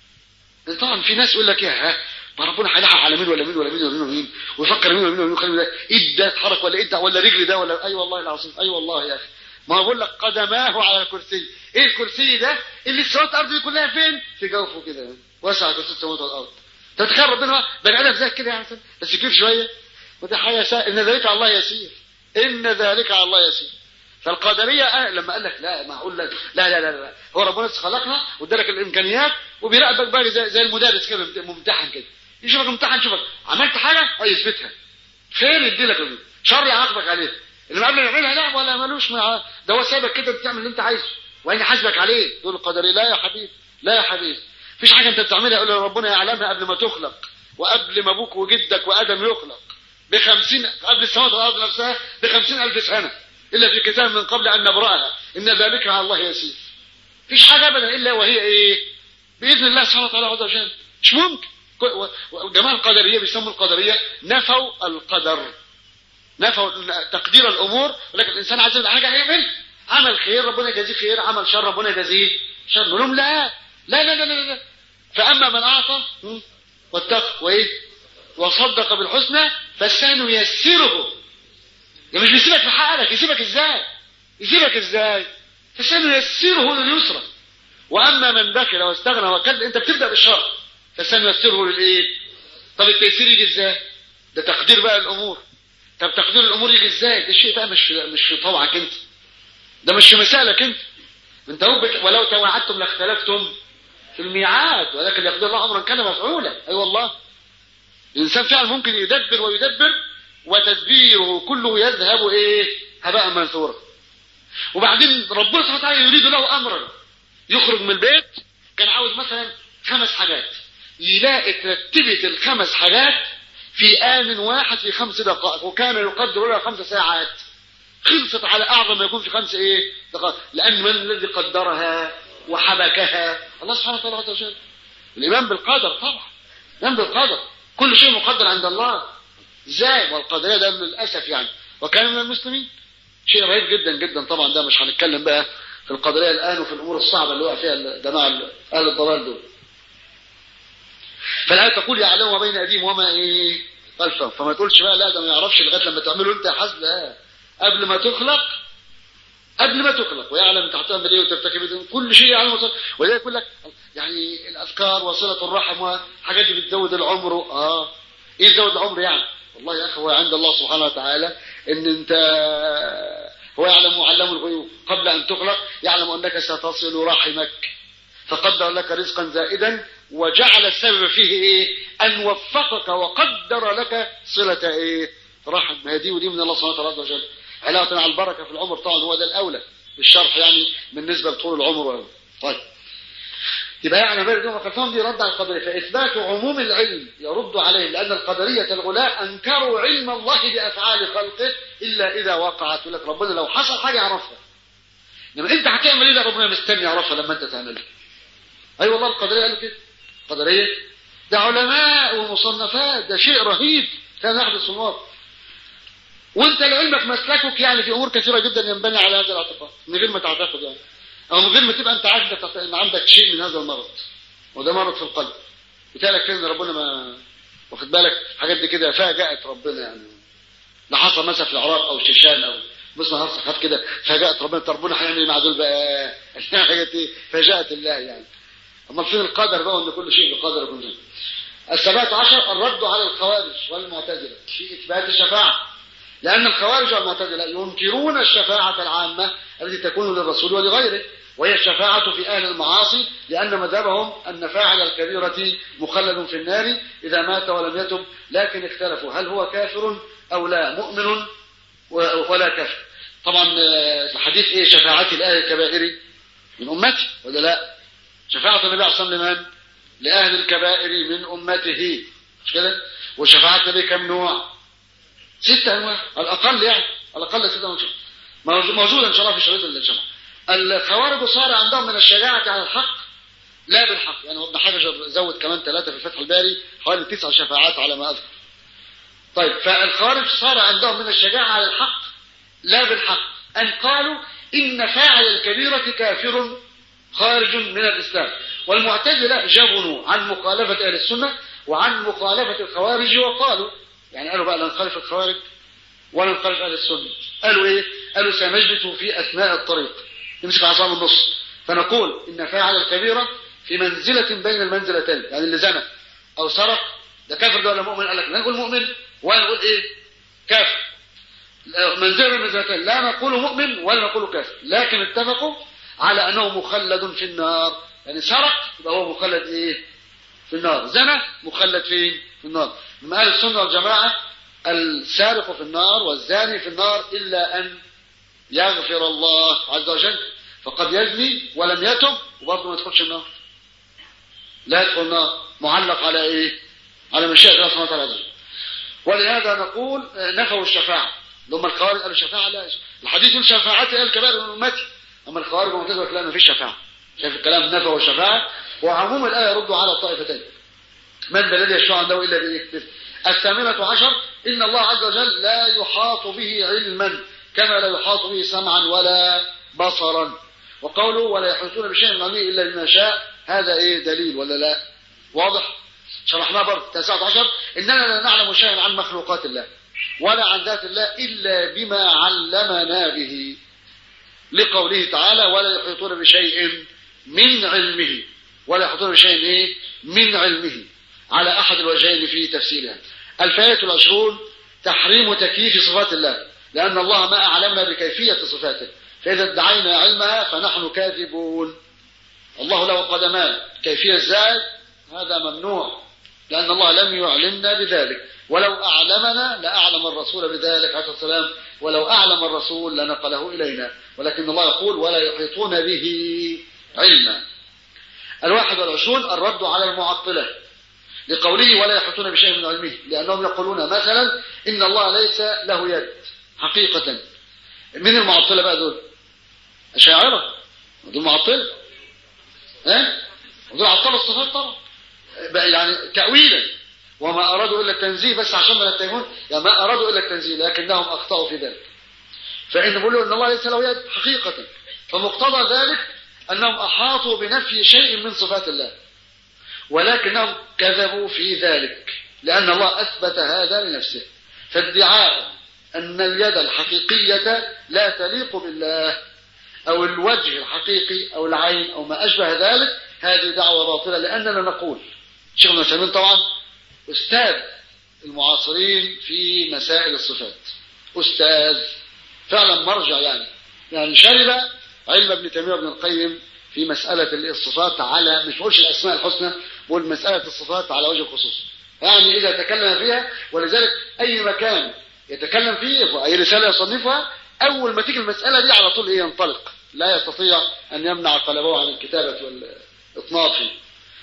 وجل طبعا في ناس يقول لك يا ما ربنا هيلحق على مين ولا مين ولا مين ولا مين ولا مين ويفكر مين ولا مين ولا مين ده ايد ده اتحرك ولا ايد ده ولا رجل ده ولا اي أيوة والله العظيم اي أيوة والله يا اخي ما بقول لك قدماه على الكرسي ايه الكرسي ده اللي السماوات الارض دي كلها فين في جوفه كده واسع كرسي السماوات والارض تتخيل ربنا بني ادم زي كده يعني بس كيف شويه وده حاجه سا... ان ذلك على الله يسير ان ذلك على الله يسير فالقدريه أه لما قال لك لا معقول لك لا لا لا لا هو ربنا خلقنا وادالك الامكانيات وبيراقبك بقى زي, زي المدرس كده ممتحن كده يشوفك امتحن يشوفك عملت حاجة اه يثبتها خير يديلك شر يعاقبك عليه اللي قبل يعملها لا ولا ملوش مع ده هو سايبك كده بتعمل اللي انت عايزه وين حاسبك عليه تقول القدري لا يا حبيبي لا يا حبيبي مفيش حاجة انت بتعملها يقول ربنا يعلمها قبل ما تخلق وقبل ما ابوك وجدك وادم يخلق بخمسين قبل السماوات والارض نفسها بخمسين الف سنة الا في كتاب من قبل ان نبرأها ان ذلك على الله يسير مفيش حاجة ابدا الا وهي ايه باذن الله سبحانه وتعالى عز وجل مش ممكن وجماعة القدرية بيسموا القدرية نفوا القدر نفوا تقدير الأمور ولكن الإنسان عايز يعمل حاجة هيعمل عمل خير ربنا يجازيه خير عمل شر ربنا يجازيه شر نقول لهم لا لا لا لا لا, لا. فأما من أعطى واتقى وإيه وصدق بالحسنى فسنيسره يعني مش بيسيبك في حالك يسيبك ازاي يسيبك ازاي فسنيسره لليسرى واما من بخل واستغنى وكذب انت بتبدا بالشر فسنيسره للايه طب التيسير يجي ازاي ده تقدير بقى الامور طب تقدير الامور يجي ازاي ده شيء بقى مش مش في طبعك انت ده مش في مسالك انت انت ولو توعدتم لاختلفتم في الميعاد ولكن يقدر الله امرا كان مفعولا اي أيوة والله الإنسان فعلا ممكن يدبر ويدبر وتدبيره كله يذهب إيه هباء منثورا وبعدين ربنا سبحانه وتعالى يريد له أمرا يخرج من البيت كان عاوز مثلا خمس حاجات يلاقي ترتبت الخمس حاجات في آن واحد في خمس دقائق وكان يقدر لها خمس ساعات خلصت على أعظم ما يكون في خمس إيه دقائق لأن من الذي قدرها وحبكها الله سبحانه وتعالى عز وجل الإيمان بالقدر طبعا الإيمان بالقدر كل شيء مقدر عند الله ازاي والقدرية ده للأسف يعني وكان من المسلمين شيء رهيب جدا جدا طبعا ده مش هنتكلم بقى في القدرية الآن وفي الأمور الصعبة اللي وقع فيها الجماعة أهل الضلال دول فالآية تقول يعلم ما بين أيديهم وما إيه خلفهم فما تقولش بقى لا ده ما يعرفش لغاية لما تعمله أنت يا حسب لا قبل ما تخلق قبل ما تخلق ويعلم تحتها ايه وترتكب كل شيء يعلم ولذلك يقول لك يعني الاذكار وصله الرحم وحاجات دي بتزود العمر اه ايه تزود العمر يعني والله يا اخي هو عند الله سبحانه وتعالى ان انت هو يعلم وعلم الغيوب قبل ان تخلق يعلم انك ستصل رحمك فقدر لك رزقا زائدا وجعل السبب فيه ايه ان وفقك وقدر لك صله ايه رحم ما دي ودي من الله سبحانه وتعالى عز وجل علاوة على البركة في العمر طبعا هو ده الأولى الشرح يعني بالنسبة لطول العمر طيب يبقى يعني بارد يوم خلفهم دي رد على القدرية فإثبات عموم العلم يرد عليه لأن القدرية الغلاء أنكروا علم الله بأفعال خلقه إلا إذا وقعت لك ربنا لو حصل حاجة يعرفها لما أنت هتعمل إيه ربنا مستني يعرفها لما أنت تعملها أي أيوة والله القدرية قالوا كده القدرية ده علماء ومصنفات ده شيء رهيب كان يحدث في الواقع وانت لعلمك مسلكك يعني في امور كثيره جدا ينبني على هذا الاعتقاد من غير ما تعتقد يعني او من غير ما تبقى انت عارف ان عندك شيء من هذا المرض وده مرض في القلب بتالك كده ربنا ما واخد بالك حاجات دي كده فاجأت ربنا يعني ده حصل مثلا في العراق او الشيشان او بص حصل كده فاجأت ربنا ربنا هيعمل ايه مع دول بقى حاجات ايه فاجأت الله يعني اما فين القدر بقى ان كل شيء بقدر كل شيء السبات عشر الرد على الخوارج والمعتزله في اثبات الشفاعه لأن الخوارج والمعتزلة ينكرون الشفاعة العامة التي تكون للرسول ولغيره وهي الشفاعة في أهل المعاصي لأن مذهبهم أن فاعل الكبيرة مخلد في النار إذا مات ولم يتب لكن اختلفوا هل هو كافر أو لا مؤمن ولا كافر طبعا الحديث إيه شفاعة الآهل الكبائر من أمتي ولا لا شفاعة النبي عليه الصلاة والسلام لأهل الكبائر من أمته مش كده وشفاعة النبي كم نوع ستة أنواع الأقل يعني الأقل ستة أنواع موجودة إن شاء الله في شريط الجمع الخوارج صار عندهم من الشجاعة على الحق لا بالحق يعني ابن حجر زود كمان ثلاثة في الفتح الباري حوالي تسع شفاعات على ما أذكر طيب فالخوارج صار عندهم من الشجاعة على الحق لا بالحق أن قالوا إن فاعل الكبيرة كافر خارج من الإسلام والمعتزلة جبنوا عن مخالفة أهل السنة وعن مخالفة الخوارج وقالوا يعني قالوا بقى لا نخالف الخوارج ولا نخالف اهل السنه قالوا ايه قالوا سنجلس في اثناء الطريق نمسك عصام النص فنقول ان فاعل الكبيره في منزله بين المنزلتين يعني اللي زنى او سرق ده كافر ده ولا مؤمن قال لك لا نقول مؤمن ولا نقول ايه كافر منزله بين المنزلتين لا نقول مؤمن ولا نقول كافر لكن اتفقوا على انه مخلد في النار يعني سرق يبقى هو مخلد ايه في النار زنى مخلد فين في النار من أهل السنة والجماعة السارق في النار والزاني في النار إلا أن يغفر الله عز وجل فقد يزني ولم يتب وبرضه ما يدخلش النار لا يدخل النار معلق على ايه على مشيئة الله سبحانه وتعالى ولهذا نقول نفوا الشفاعة لما الخوارج قالوا الشفاعة لا الحديث يقول شفاعتي قال الكبائر من أمتي أما الخوارج ومعتزلة لا ما فيش شفاعة شايف الكلام نفوا الشفاعة وعموم الآية يردوا على الطائفتين من ذا الذي يشفع عنده إلا بإذنه الثامنة عشر إن الله عز وجل لا يحاط به علما كما لا يحاط به سمعا ولا بصرا وقوله ولا يحيطون بشيء من علمه إلا بما شاء هذا إيه دليل ولا لا واضح شرحناه برضه التاسعة عشر إننا لا نعلم شيئا عن مخلوقات الله ولا عن ذات الله إلا بما علمنا به لقوله تعالى ولا يحيطون بشيء من علمه ولا يحيطون بشيء إيه من علمه على أحد الوجهين في تفسيرها الفائدة العشرون تحريم تكييف صفات الله لأن الله ما أعلمنا بكيفية صفاته فإذا ادعينا علمها فنحن كاذبون الله له قدمان كيفية ازاي هذا ممنوع لأن الله لم يعلمنا بذلك ولو أعلمنا لأعلم الرسول بذلك عليه السلام ولو أعلم الرسول لنقله إلينا ولكن الله يقول ولا يحيطون به علما الواحد والعشرون الرد على المعطلة لقوله ولا يحيطون بشيء من علمه لأنهم يقولون مثلا إن الله ليس له يد حقيقة من المعطلة بقى دول أشاعرة دول معطلة ها دول عطلوا الصفات طبعا يعني تأويلا وما أرادوا إلا التنزيه بس عشان ما يتهمون يعني ما أرادوا إلا التنزيه لكنهم أخطأوا في ذلك فإن بيقولوا إن الله ليس له يد حقيقة فمقتضى ذلك أنهم أحاطوا بنفي شيء من صفات الله ولكنهم كذبوا في ذلك لأن الله أثبت هذا لنفسه فادعاء أن اليد الحقيقية لا تليق بالله أو الوجه الحقيقي أو العين أو ما أشبه ذلك هذه دعوة باطلة لأننا نقول شيخ ابن طبعا أستاذ المعاصرين في مسائل الصفات أستاذ فعلا مرجع يعني يعني شرب علم ابن تيمية وابن القيم في مسألة الصفات على مش بقولش الأسماء الحسنى بقول مسألة الصفات على وجه الخصوص يعني إذا تكلم فيها ولذلك أي مكان يتكلم فيه أي رسالة يصنفها أول ما تيجي المسألة دي على طول إيه ينطلق لا يستطيع أن يمنع طلبه عن الكتابة والإطناب فيه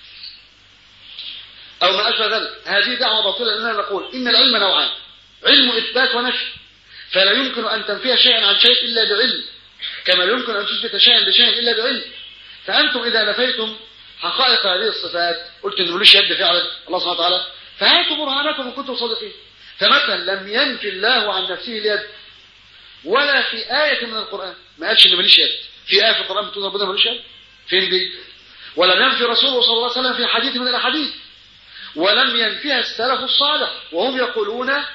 أو ما أشبه ذلك هذه دعوة باطلة لأننا نقول إن العلم نوعان علم إثبات ونفي فلا يمكن أن تنفي شيئا عن شيء إلا بعلم كما يمكن أن تثبت شيئا بشيء إلا بعلم فأنتم إذا نفيتم حقائق هذه الصفات قلت إن ملوش يد فعلا الله سبحانه وتعالى فهاتوا برهانكم إن كنتم صادقين فمثلا لم ينفي الله عن نفسه اليد ولا في آية من القرآن ما قالش إن ماليش يد في آية في القرآن بتقول ربنا ماليش يد فين دي ولم ينفي رسوله صلى الله عليه وسلم في حديث من الأحاديث ولم ينفيها السلف الصالح وهم يقولون ها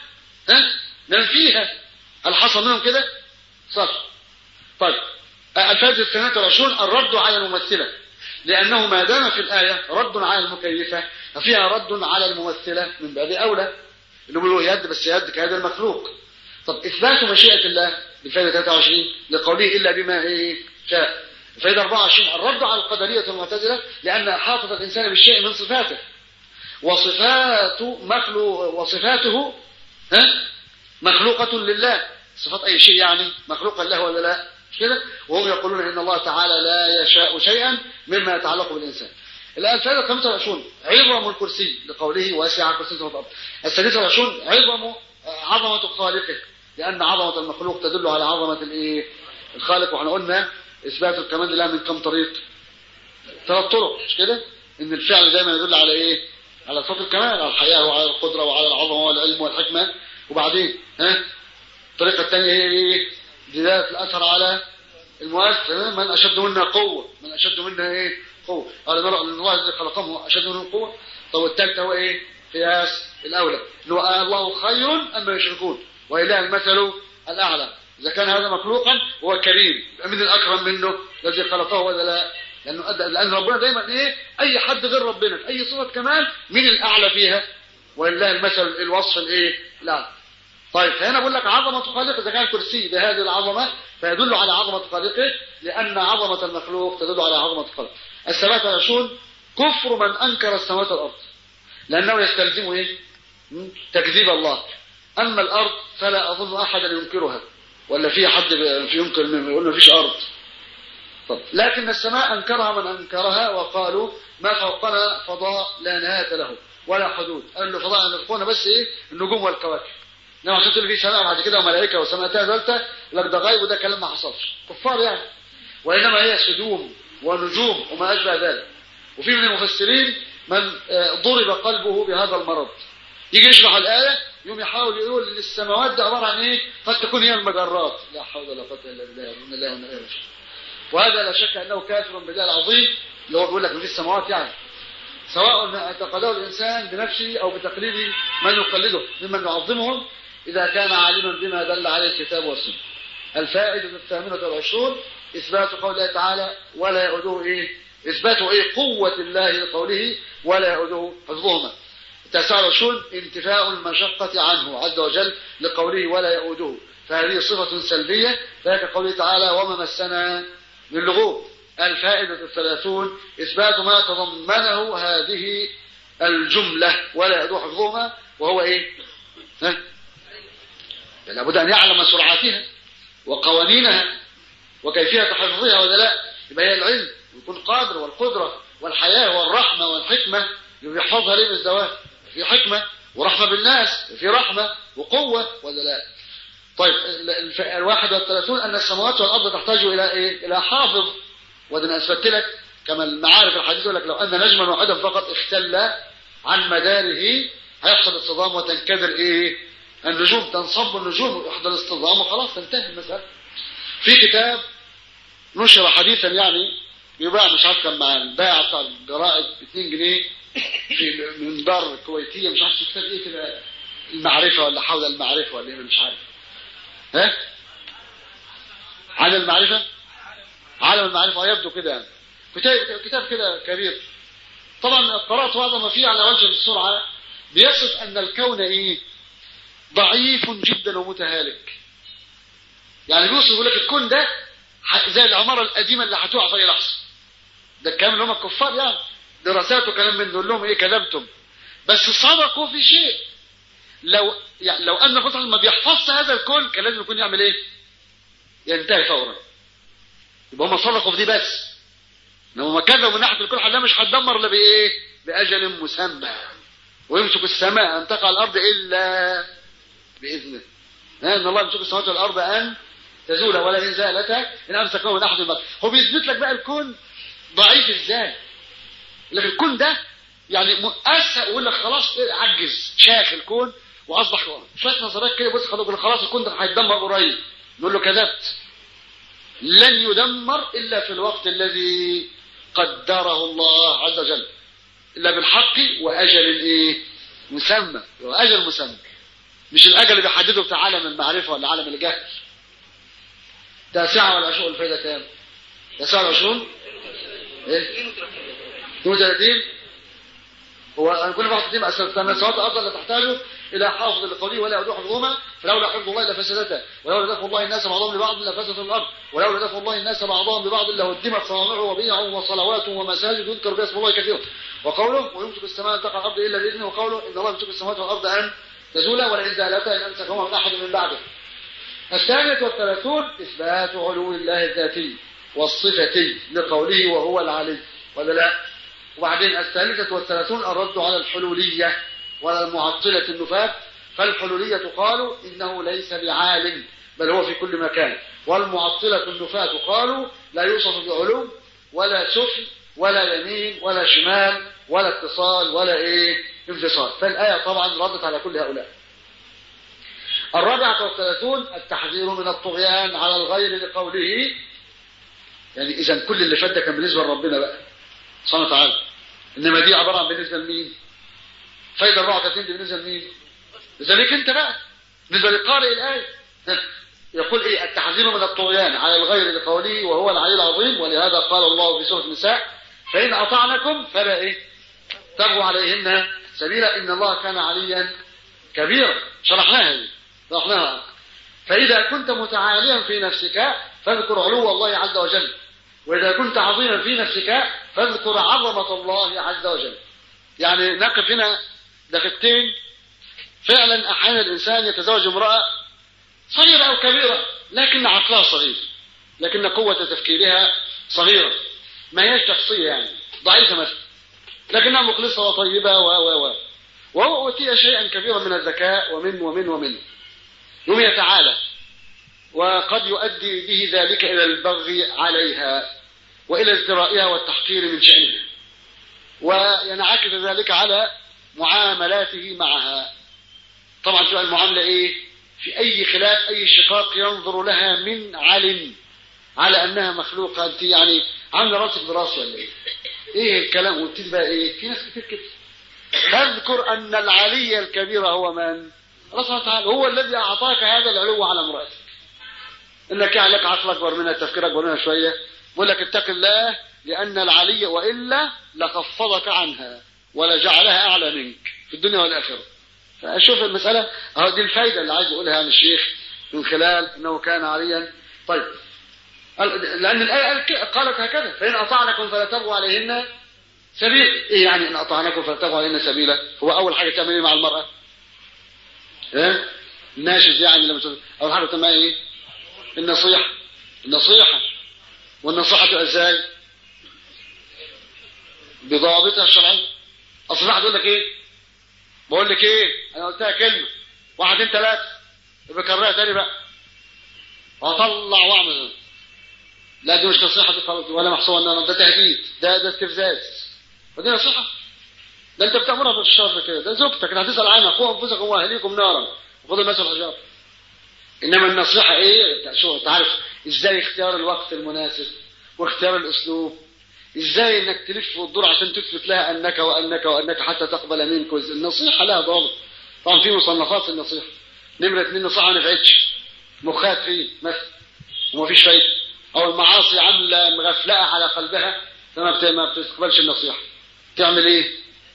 ننفيها هل حصل منهم كده صح طيب الفائدة الثانية والعشرون الرد على الممثلة لأنه ما دام في الآية رد على المكيفة ففيها رد على الممثلة من باب أولى اللي بيقولوا يد بس يد كهذا المخلوق طب إثبات مشيئة الله بالفائدة 23 لقوله إلا بما إيه شاء الفائدة 24 الرد على القدرية المعتزلة لأن حاطط الإنسان بالشيء من صفاته وصفات مخلوق وصفاته ها مخلوقة لله صفات أي شيء يعني مخلوقا له ولا لا مش كده وهم يقولون إن الله تعالى لا يشاء شيئا مما يتعلق بالإنسان الآن الفائدة 25 عظم الكرسي لقوله واسع كرسي الأرض السادسة والعشرون عظم عظمة خالقه لأن عظمة المخلوق تدل على عظمة الإيه الخالق وإحنا قلنا إثبات الكمال لله من كم طريق ثلاث طرق مش كده إن الفعل دايما يدل على إيه على صفات الكمال على الحياة وعلى القدرة وعلى العظمة والعلم والحكمة وبعدين ها الطريقة الثانية هي إيه دلالة الأثر على المؤثر من أشد منا قوة من أشد منا إيه قوة قال نرى أن الله الذي خلقهم أشد منهم قوة طب الثالثة هو إيه قياس الأولى اللي هو الله خير أما يشركون وإله المثل الأعلى إذا كان هذا مخلوقا هو كريم من الأكرم منه الذي خلقه ولا لا لأنه أدى لأن ربنا دايما إيه أي حد غير ربنا أي صفة كمال من الأعلى فيها ولله المثل الوصف الإيه الأعلى طيب فهنا بقول لك عظمة خالق إذا كان الكرسي بهذه العظمة فيدل على عظمة خالقه لأن عظمة المخلوق تدل على عظمة خالقه الثبات والعشرون كفر من أنكر السماوات والأرض لأنه يستلزم إيه؟ تكذيب الله أما الأرض فلا أظن أحدا ينكرها ولا في حد في ينكر منه يقول ما فيش أرض طب لكن السماء أنكرها من أنكرها وقالوا ما فوقنا فضاء لا نهاية له ولا حدود قال له فضاء نفقونا بس إيه النجوم والكواكب انما عشان تقول في سماء بعد كده وملائكه وسماء ثالثه لك ده غيب وده كلام ما حصلش كفار يعني وانما هي سدوم ونجوم وما اشبه ذلك وفي من المفسرين من ضرب قلبه بهذا المرض يجي يشرح الايه يوم يحاول يقول ان السماوات ده عباره عن ايه قد تكون هي المجرات لا حول ولا قوه الا بالله ان الله وإنا إليه وهذا لا شك انه كافر بالله العظيم اللي هو بيقول لك في السماوات يعني سواء اعتقده الانسان بنفسه او بتقليد من يقلده ممن يعظمهم إذا كان عالما بما دل عليه الكتاب والسنة الفائدة الثامنة والعشرون إثبات قول الله تعالى ولا يؤذوه إيه إثبات إيه قوة الله لقوله ولا يؤذوه حفظهما التاسعة والعشرون انتفاء المشقة عنه عز وجل لقوله ولا يؤذوه فهذه صفة سلبية ذلك قوله تعالى وما مسنا من لغوب الفائدة الثلاثون إثبات ما تضمنه هذه الجملة ولا يدوح حفظهما وهو ايه ها لابد ان يعلم سرعاتها وقوانينها وكيفية حفظها ولا لا يبقى هي العلم ويكون قادر والقدرة والحياة والرحمة والحكمة يحفظها ليه بالزواج في حكمة ورحمة بالناس في رحمة وقوة ولا لا طيب الواحد والثلاثون أن السماوات والأرض تحتاج إلى إيه؟ إلى حافظ وده أنا أثبت لك كما المعارف الحديث يقول لك لو أن نجما واحدا فقط اختل عن مداره هيحصل اصطدام وتنكدر إيه النجوم تنصب النجوم ويحصل اصطدام وخلاص تنتهي المسألة في كتاب نشر حديثا يعني يباع مش عارف كان مع البائع بتاع الجرائد ب 2 جنيه في من دار كويتيه مش عارف كتاب ايه كده المعرفه ولا حول المعرفه ولا ايه مش عارف ها عن المعرفه عالم المعرفه يبدو كده يعني كتاب كتاب كده كبير طبعا قرات بعض ما فيه على وجه السرعه بيصف ان الكون ايه ضعيف جدا ومتهالك يعني بيوصف يقول لك الكون ده زي العماره القديمه اللي هتقع في اي لحظه ده الكلام اللي هم الكفار يعني دراسات وكلام من نقول لهم ايه كذبتم بس صدقوا في شيء لو يعني لو ان الرسول ما بيحفظش هذا الكون كان لازم يكون يعمل ايه ينتهي فورا يبقى هم صدقوا في دي بس انما ما كذبوا من ناحيه الكون حلا مش هتدمر الا بايه باجل مسمى ويمسك السماء ان تقع الارض الا باذنه ان الله يمسك السماوات والارض ان تزول ولا ان زالتا ان امسكهما من احد المكر هو بيثبت لك بقى الكون ضعيف ازاي لكن الكون ده يعني مؤسس يقول لك خلاص عجز شاخ الكون واصبح شويه نظريات كده بص خلاص الكون ده هيتدمر قريب نقول له كذبت لن يدمر الا في الوقت الذي قدره الله عز وجل الا بالحق واجل ايه مسمى واجل مسمى مش الاجل اللي بيحدده بتاع عالم المعرفه ولا عالم الجهل تاسعة ولا عشرون الفايدة كام؟ تاسعة ولا عشرون؟ ايه؟ 32 هو كل واحد فيهم أسلم سوات الأرض لا تحتاج إلى حافظ لقوله ولا يدوح حفظهما فلولا حفظ الله لفسدتا ولولا دفع الله الناس بعضهم لبعض لفسدت الأرض ولولا دفع الله الناس بعضهم ببعض لهدمت صوامع وبيع وصلوات ومساجد يذكر بها اسم الله كثيرا وقوله ويمسك السماء أن تقع الأرض إلا بإذنه وقوله إن الله يمسك السماوات والأرض أن تزولا ولئن زالتا إن أمسكهما من أحد من بعده الثانية والثلاثون إثبات علو الله الذاتي والصفتي لقوله وهو العلي ولا لا وبعدين الثالثة والثلاثون الرد على الحلولية وعلى المعطلة النفاة فالحلولية قالوا إنه ليس بعالم بل هو في كل مكان والمعطلة النفاة قالوا لا يوصف بعلو ولا سفل ولا يمين ولا شمال ولا اتصال ولا ايه انفصال فالآية طبعا ردت على كل هؤلاء الرابعة والثلاثون التحذير من الطغيان على الغير لقوله يعني إذا كل اللي فات ده كان بالنسبة لربنا بقى سبحانه وتعالى إنما دي عبارة عن بالنسبة لمين؟ فايدة 34 دي بالنسبة لمين؟ لذلك أنت بقى بالنسبة لقارئ الآية يقول إيه التحذير من الطغيان على الغير لقوله وهو العلي العظيم ولهذا قال الله في سورة النساء فإن أطعنكم فلا إيه؟ تبغوا عليهن سبيلا إن الله كان عليا كبيرا شرحناها دي شرحناها فإذا كنت متعاليا في نفسك فاذكر علو الله عز وجل وإذا كنت عظيما في نفسك فاذكر عظمة الله عز وجل يعني نقف هنا دقيقتين فعلا أحيانا الإنسان يتزوج امرأة صغيرة أو كبيرة لكن عقلها صغير لكن قوة تفكيرها صغيرة ما هيش شخصية يعني ضعيفة مثلا لكنها مخلصة وطيبة و و و وهو أوتي شيئا كبيرا من الذكاء ومن ومن ومن يوم يتعالى وقد يؤدي به ذلك إلى البغي عليها وإلى ازدرائها والتحقير من شأنها وينعكس ذلك على معاملاته معها طبعا تبقى المعاملة إيه في أي خلاف أي شقاق ينظر لها من علم على أنها مخلوقة أنت يعني عاملة راسك براسي ولا إيه إيه الكلام وابتدي بقى إيه في ناس كتير كده تذكر أن العلي الكبير هو من الله سبحانه وتعالى هو الذي أعطاك هذا العلو على امرأتك انك يعني لك عقل اكبر منها تفكير اكبر منها شويه بقول لك اتق الله لان العلي والا لخفضك عنها ولجعلها اعلى منك في الدنيا والاخره فاشوف المساله اهو دي الفايده اللي عايز يقولها عن الشيخ من خلال انه كان عليا طيب لان الايه قالت هكذا فان اطعنكم فلا تبغوا عليهن سبيل ايه يعني ان اطعناكم فاتقوا علينا سبيلا هو اول حاجه تعمل ايه مع المراه ها ناشز يعني لما تقول اول حاجه تعمل ايه النصيحه النصيحه والنصيحه ازاي بضوابطها الشرعيه اصل واحد يقول لك ايه بقول لك ايه انا قلتها كلمه واحد اتنين ثلاثه يبقى كررها تاني بقى واطلع واعمل لا دي مش نصيحه دي خلاص ولا محسوب ان ده تهديد ده ده استفزاز ودي نصيحه ده انت بتامرها بالشر كده ده زوجتك انت هتسال عنها قوا انفسكم واهليكم نارا وخذوا الناس الحجار انما النصيحه ايه شو تعرف ازاي اختيار الوقت المناسب واختيار الاسلوب ازاي انك تلف وتدور عشان تثبت لها انك وانك وانك حتى تقبل منك النصيحه لها ضابط طبعا في مصنفات النصيحه نمره اثنين نصيحه ما نفعتش مخات فيه مثلا ومفيش فايده او المعاصي عامله مغفلقه على قلبها فما ما بتستقبلش النصيحه تعمل ايه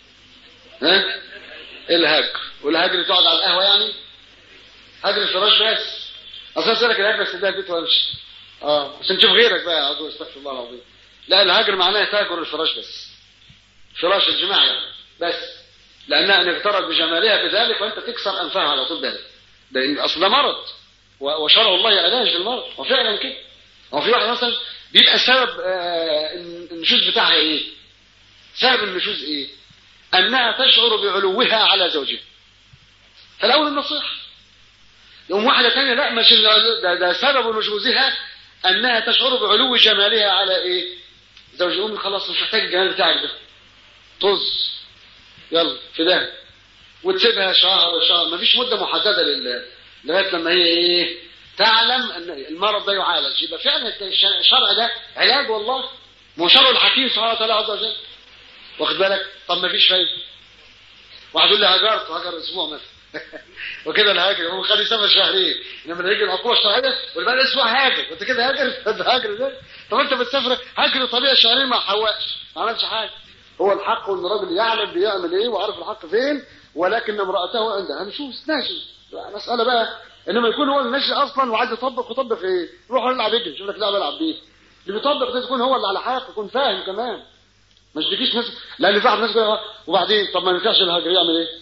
ها الهجر والهجر تقعد على القهوه يعني هجر الفراش بس اصلا سالك الهجر بس ده البيت ولا مش اه عشان تشوف غيرك بقى اعوذ استغفر الله العظيم لا الهجر معناه تهجر الفراش بس فراش الجماع يعني بس لانها ان اغترت بجمالها بذلك وانت تكسر انفها على طول ذلك ده اصل ده مرض وشرع الله علاج للمرض وفعلا كده هو في واحد مثلا بيبقى سبب آه النشوز بتاعها ايه سبب النشوز ايه انها تشعر بعلوها على زوجها فالاول النصيحه يوم واحده ثانيه لا مش ده, ده سبب نشوزها انها تشعر بعلو جمالها على ايه زوجها يقوم خلاص مش محتاج الجمال بتاعك ده طز يلا في ده وتسيبها شهر شهر مفيش مده محدده لله لغايه لما هي ايه تعلم ان المرض ده يعالج يبقى فعلا الشرع ده علاج والله ما شرع الحكيم سبحانه وتعالى عز وجل واخد بالك طب ما فيش فايده واحد يقول لي هاجرت هاجر اسبوع مثلا وكده الهاجر هو خلي سفر شهرين انما اللي يجي العقوبه الشرعيه والبقى الاسبوع هاجر انت كده هاجر هاجر ده طب انت بتسافر هاجر طبيعي شهرين ما حوقش ما عملش حاجه هو الحق ان الراجل يعلم بيعمل ايه وعارف الحق فين ولكن امراته عندها نشوز ناشي مساله بقى انما يكون هو الناشي اصلا وعايز يطبق يطبق ايه روح العب يجري شوف لك لعبه العب بيه اللي بيطبق ده يكون هو اللي على حق يكون فاهم كمان ما تجيش ناس لان في واحد ناس كده وبعدين طب ما ينفعش الهجر يعمل ايه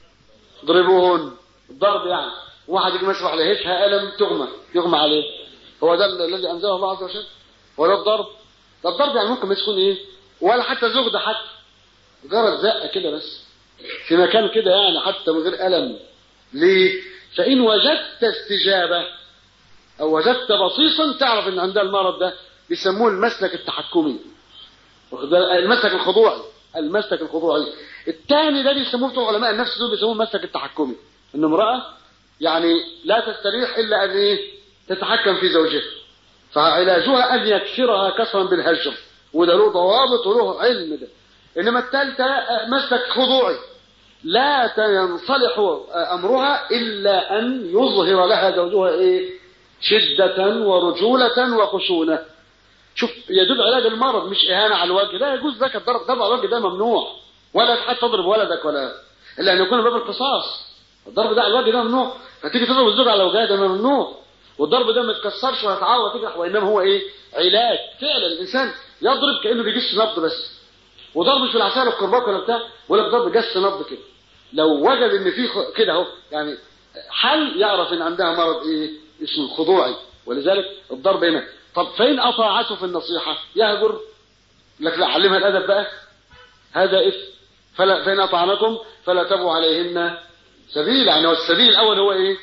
ضربوهن الضرب يعني واحد يجي مسح على هيفها قلم تغمى يغمى عليه هو ده الذي انزله الله عز وجل هو ده الضرب ده الضرب يعني ممكن ما يكون ايه ولا حتى زوج ده حتى مجرد زقه كده بس في مكان كده يعني حتى من غير ألم ليه فإن وجدت استجابة أو وجدت بصيصا تعرف إن عندها المرض ده بيسموه المسلك التحكمي المسلك الخضوعي المسلك الخضوعي الثاني ده بيسموه بتوع علماء النفس دول بيسموه المسلك التحكمي ان امرأة يعني لا تستريح إلا أن إيه تتحكم في زوجها فعلاجها أن يكسرها كسرا بالهجر وده له ضوابط وله علم ده إنما الثالثة مسلك خضوعي لا ينصلح أمرها إلا أن يظهر لها زوجها إيه شدة ورجولة وخشونة شوف يدل علاج المرض مش إهانة على الوجه لا يجوز ذاك الضرب ضرب على الوجه ده ممنوع ولا حتى تضرب ولدك ولا إلا أن يكون باب القصاص الضرب ده على الوجه ده ممنوع فتيجي تضرب الزوج على وجهها ده ممنوع والضرب ده ما يتكسرش ويتعور وتجرح وإنما هو إيه علاج فعلا الإنسان يضرب كأنه بيجس نبض بس وضرب مش في العصايه القرباك ولا بتاع ولا ضرب جس نبض كده لو وجد ان في كده اهو يعني حل يعرف ان عندها مرض ايه اسمه الخضوعي ولذلك الضرب هنا طب فين اطاعته في النصيحه يهجر لك لا علمها الادب بقى هذا اثم فلا فين اطعنكم فلا تبوا عليهن سبيل يعني هو السبيل الاول هو ايه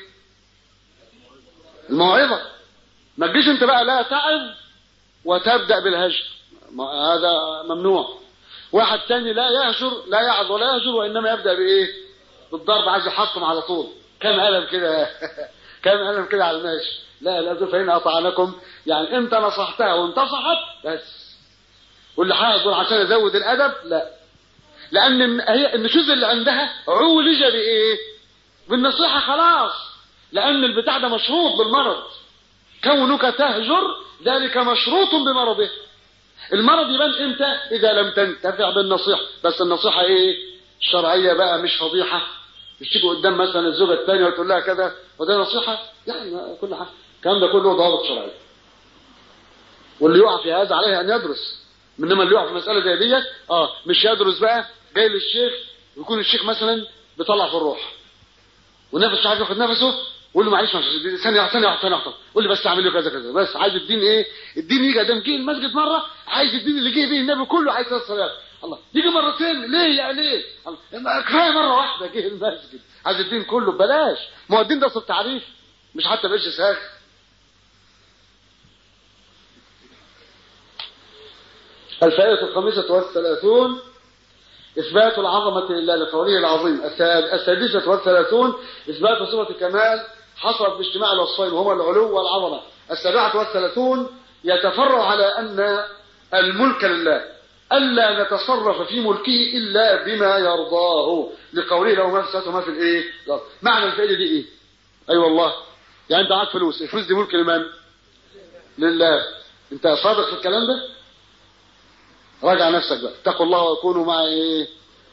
الموعظه ما تجيش انت بقى لا تعظ وتبدا بالهجر هذا ممنوع واحد تاني لا يهجر لا يعظ ولا يهجر وانما يبدا بايه بالضرب عايز يحطم على طول كم قلم كده كم قلم كده على الماشي لا لا فإن أطعنكم يعني أنت نصحتها وانتصحت بس واللي هيقول عشان أزود الأدب لا لأن هي النشوز اللي عندها عولج بإيه؟ بالنصيحة خلاص لأن البتاع ده مشروط بالمرض كونك تهجر ذلك مشروط بمرضه المرض يبان امتى اذا لم تنتفع بالنصيحه بس النصيحه ايه الشرعيه بقى مش فضيحه مش تيجي قدام مثلا الزوجه الثانيه وتقول لها كذا وده نصيحه يعني كل حاجه الكلام ده كله ضوابط شرعيه واللي يقع في هذا عليه ان يدرس انما اللي يقع في مساله زي ديت اه مش يدرس بقى جاي للشيخ ويكون الشيخ مثلا بيطلع في الروح والنفس مش عارف ياخد نفسه قول له معلش ثانيه ثانيه ثانيه ثانيه قول لي بس اعمل له كذا كذا بس عايز الدين ايه الدين يجي قدام جه المسجد مره عايز الدين اللي جه بيه النبي كله عايز الصلاه الله يجي مرتين ليه يا ليه الله كفايه مره واحده جه المسجد عايز الدين كله ببلاش ما هو الدين ده اصل تعريف مش حتى بقرش ساك الفائدة الخامسة والثلاثون إثبات العظمة لله لقوله العظيم السادسة والثلاثون إثبات صفة الكمال حصلت باجتماع الوصفين وهما العلو والعظمة السابعة والثلاثون يتفرع على أن الملك لله ألا نتصرف في ملكه إلا بما يرضاه لقوله له ما في السماوات وما في الإيه معنى الفائدة دي إيه أي أيوة والله يعني أنت معاك فلوس الفلوس دي ملك لمن لله أنت صادق في الكلام ده راجع نفسك بقى اتقوا الله وكونوا مع ايه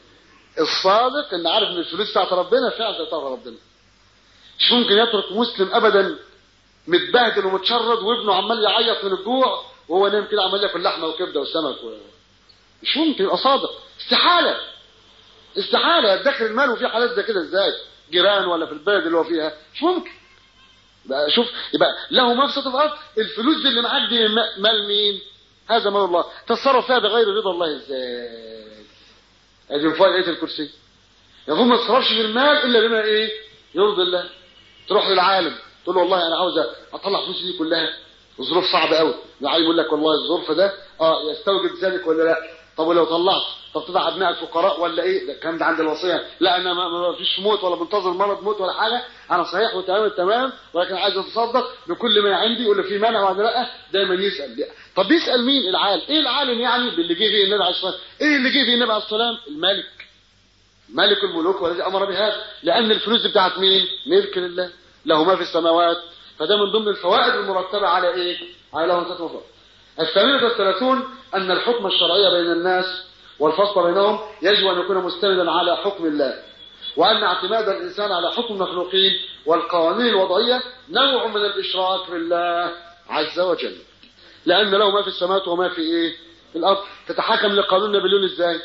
الصادق ان عارف ان الفلوس بتاعت ربنا فعلا بتاعت ربنا مش ممكن يترك مسلم ابدا متبهدل ومتشرد وابنه عمال يعيط من الجوع وهو نايم كده عمال ياكل لحمه وكبده وسمك و... مش ممكن يبقى صادق استحاله استحاله يدخر المال وفي حالات زي كده ازاي جيران ولا في البلد اللي هو فيها مش ممكن يبقى شوف يبقى له مفسده في الارض الفلوس دي اللي معاك دي مال مين هذا مال الله تصرف فيها بغير رضا الله ازاي ادي من فوق ايه الكرسي يقول ما تصرفش في المال الا بما ايه يرضي الله تروح للعالم تقول له والله انا عاوز اطلع فلوسي دي كلها الظروف صعبه قوي العالم يقول لك والله الظرف ده اه يستوجب ذلك ولا لا طب ولو طلعت طب تضع ابنائك فقراء ولا ايه ده الكلام ده عند الوصيه لا انا ما, ما فيش موت ولا منتظر مرض موت ولا حاجه انا صحيح وتمام التمام ولكن عايز اتصدق بكل ما عندي ولا في مانع ولا لا دايما يسال طب يسال مين العالم ايه العالم يعني باللي جه فيه النبي عليه الصلاه ايه اللي جه فيه النبي عليه الصلاه الملك ملك الملوك والذي امر بهذا لان الفلوس دي بتاعت مين ملك لله له ما في السماوات فده من ضمن الفوائد المرتبه على ايه على له مفرد الثامنة والثلاثون أن الحكم الشرعي بين الناس والفصل بينهم يجب أن يكون مستندا على حكم الله وأن اعتماد الإنسان على حكم المخلوقين والقوانين الوضعية نوع من الإشراك بالله عز وجل لأن له ما في السماوات وما في إيه في الأرض تتحكم لقانون نابليون إزاي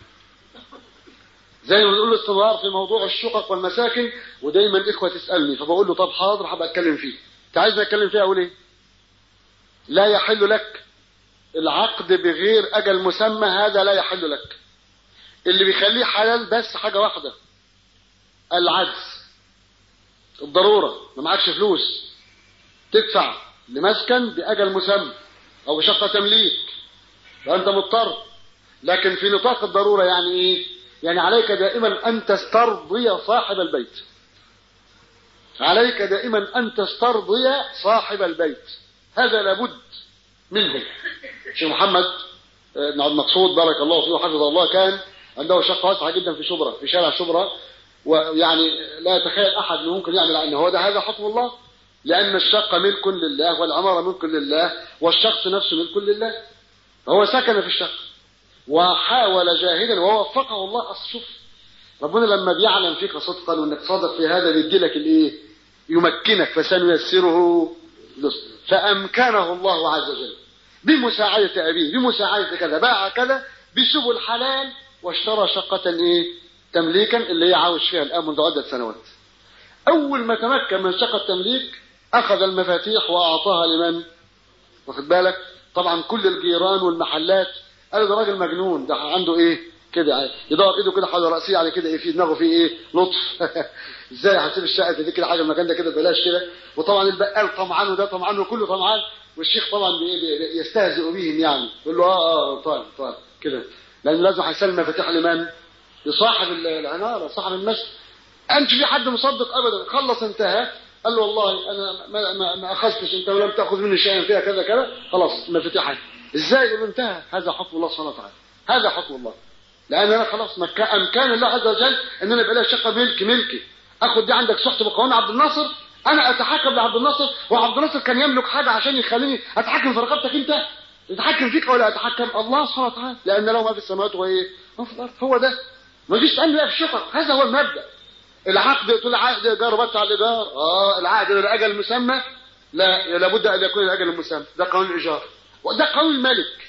زي ما بنقول استمرار في موضوع الشقق والمساكن ودايما إخوة تسألني فبقول له طب حاضر هبقى أتكلم فيه أنت عايزني أتكلم فيه أقول إيه لا يحل لك العقد بغير أجل مسمى هذا لا يحل لك اللي بيخليه حلال بس حاجة واحدة العجز الضرورة ما معكش فلوس تدفع لمسكن بأجل مسمى أو بشقة تمليك فأنت مضطر لكن في نطاق الضرورة يعني إيه يعني عليك دائما أن تسترضي صاحب البيت عليك دائما أن تسترضي صاحب البيت هذا لابد منه شيخ محمد بن عبد المقصود بارك الله فيه وحفظه الله كان عنده شقه واسعه جدا في شبرا في شارع شبرا ويعني لا يتخيل احد انه ممكن يعمل ان هو ده هذا حكم الله لان الشقه ملك لله والعماره ملك لله والشخص نفسه ملك لله فهو سكن في الشقه وحاول جاهدا ووفقه الله اصل شوف ربنا لما بيعلم فيك صدقا وانك صادق في هذا بيدي لك الايه يمكنك فسنيسره فامكنه الله عز وجل بمساعدة أبيه بمساعدة كذا باع كذا بسبل حلال واشترى شقة إيه تمليكا اللي هي عاوش فيها الآن منذ عدة سنوات أول ما تمكن من شقة تمليك أخذ المفاتيح وأعطاها لمن واخد بالك طبعا كل الجيران والمحلات قالوا ده راجل مجنون ده عنده ايه كده يدور ايده كده حول راسيه على كده ايه في دماغه في ايه لطف ازاي هسيب الشقه دي كده حاجه المكان ده كده بلاش كده وطبعا البقال طمعان وده طمعان وكله طمعان والشيخ طبعا يستهزئ بهم يعني يقول له اه اه طيب طيب كده لان لازم هيسلم مفاتيح لمن؟ لصاحب العماره صاحب المسجد انت في حد مصدق ابدا خلص انتهى قال له والله انا ما, ما, ما اخذتش انت ولم تاخذ مني شيئا فيها كذا كذا خلاص مفاتيحك ازاي يقول انتهى هذا حكم الله سبحانه وتعالى هذا حكم الله لان انا خلاص امكان الله عز وجل ان انا يبقى لها شقه ملك ملكي اخد دي عندك صحت بقانون عبد الناصر انا اتحكم لعبد الناصر وعبد الناصر كان يملك حاجه عشان يخليني اتحكم في رقبتك انت يتحكم فيك ولا اتحكم الله سبحانه وتعالى لان له ما في السماوات وايه ما في الارض هو ده ما تجيش تسالني بقى في الشقق هذا هو المبدا العقد تقول عقد ايجار بتاع الايجار اه العقد الاجل مسمى لا لابد ان يكون الاجل المسمى ده قانون الايجار وده قانون الملك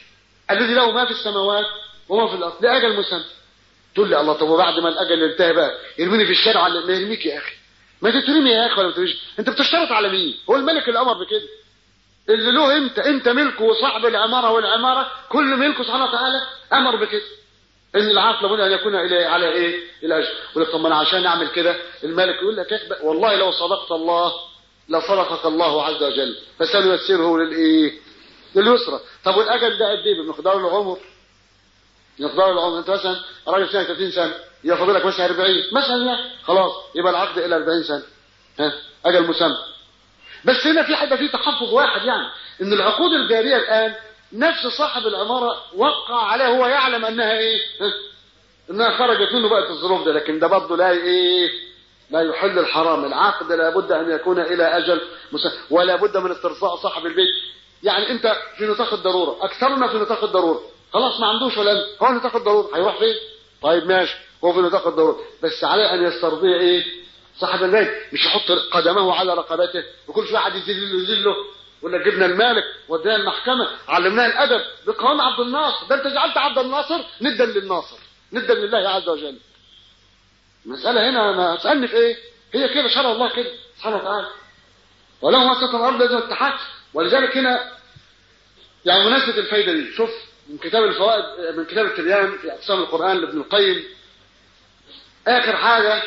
الذي له ما في السماوات وما في الارض لاجل مسمى تقول لي الله طب وبعد ما الاجل ينتهي بقى يرميني في الشارع ولا ما يرميك يا اخي ما تترمي يا اخي ولا ترميش انت بتشترط على مين هو الملك اللي امر بكده اللي له انت انت ملكه وصاحب العماره والعماره كل ملكه سبحانه وتعالى امر بكده ان العقل لابد ان يكون الى على ايه الى اجل يقول لك طب ما انا عشان اعمل كده الملك يقول لك اخبأ والله لو صدقت الله لصدقك الله عز وجل فسنيسره للايه لليسرى طب والاجل ده قد ايه بمقدار العمر مقدار العمر انت مثلا راجل سنه 30 سنه ياخد لك مثلا 40 مثلا يعني خلاص يبقى العقد الى 40 سنه ها اجل مسمى بس هنا في حاجه في تحفظ واحد يعني ان العقود الجاريه الان نفس صاحب العماره وقع عليها هو يعلم انها ايه ها؟ انها خرجت منه بقت الظروف ده لكن ده برضه لا ايه لا يحل الحرام العقد لابد ان يكون الى اجل مسمى ولا بد من استرضاء صاحب البيت يعني انت في نطاق الضروره اكثرنا في نطاق الضروره خلاص ما عندوش ولا هو نطاق الضروره هيروح فين طيب ماشي هو في نطاق الضروره بس عليه ان يسترضي ايه صاحب البيت مش يحط قدمه على رقبته وكل شويه قاعد يذله يذله ولا جبنا المالك ودينا المحكمه علمناه الادب بقانون عبد الناصر ده انت جعلت عبد الناصر ندا للناصر ندا لله عز وجل المساله هنا ما اسالني في ايه هي كده شرع الله كده سبحانه وتعالى وله ما سكن الارض لازم التحت ولذلك هنا يعني مناسبه الفايده دي شوف من كتاب الفوائد من كتاب التبيان في اقسام القران لابن القيم اخر حاجه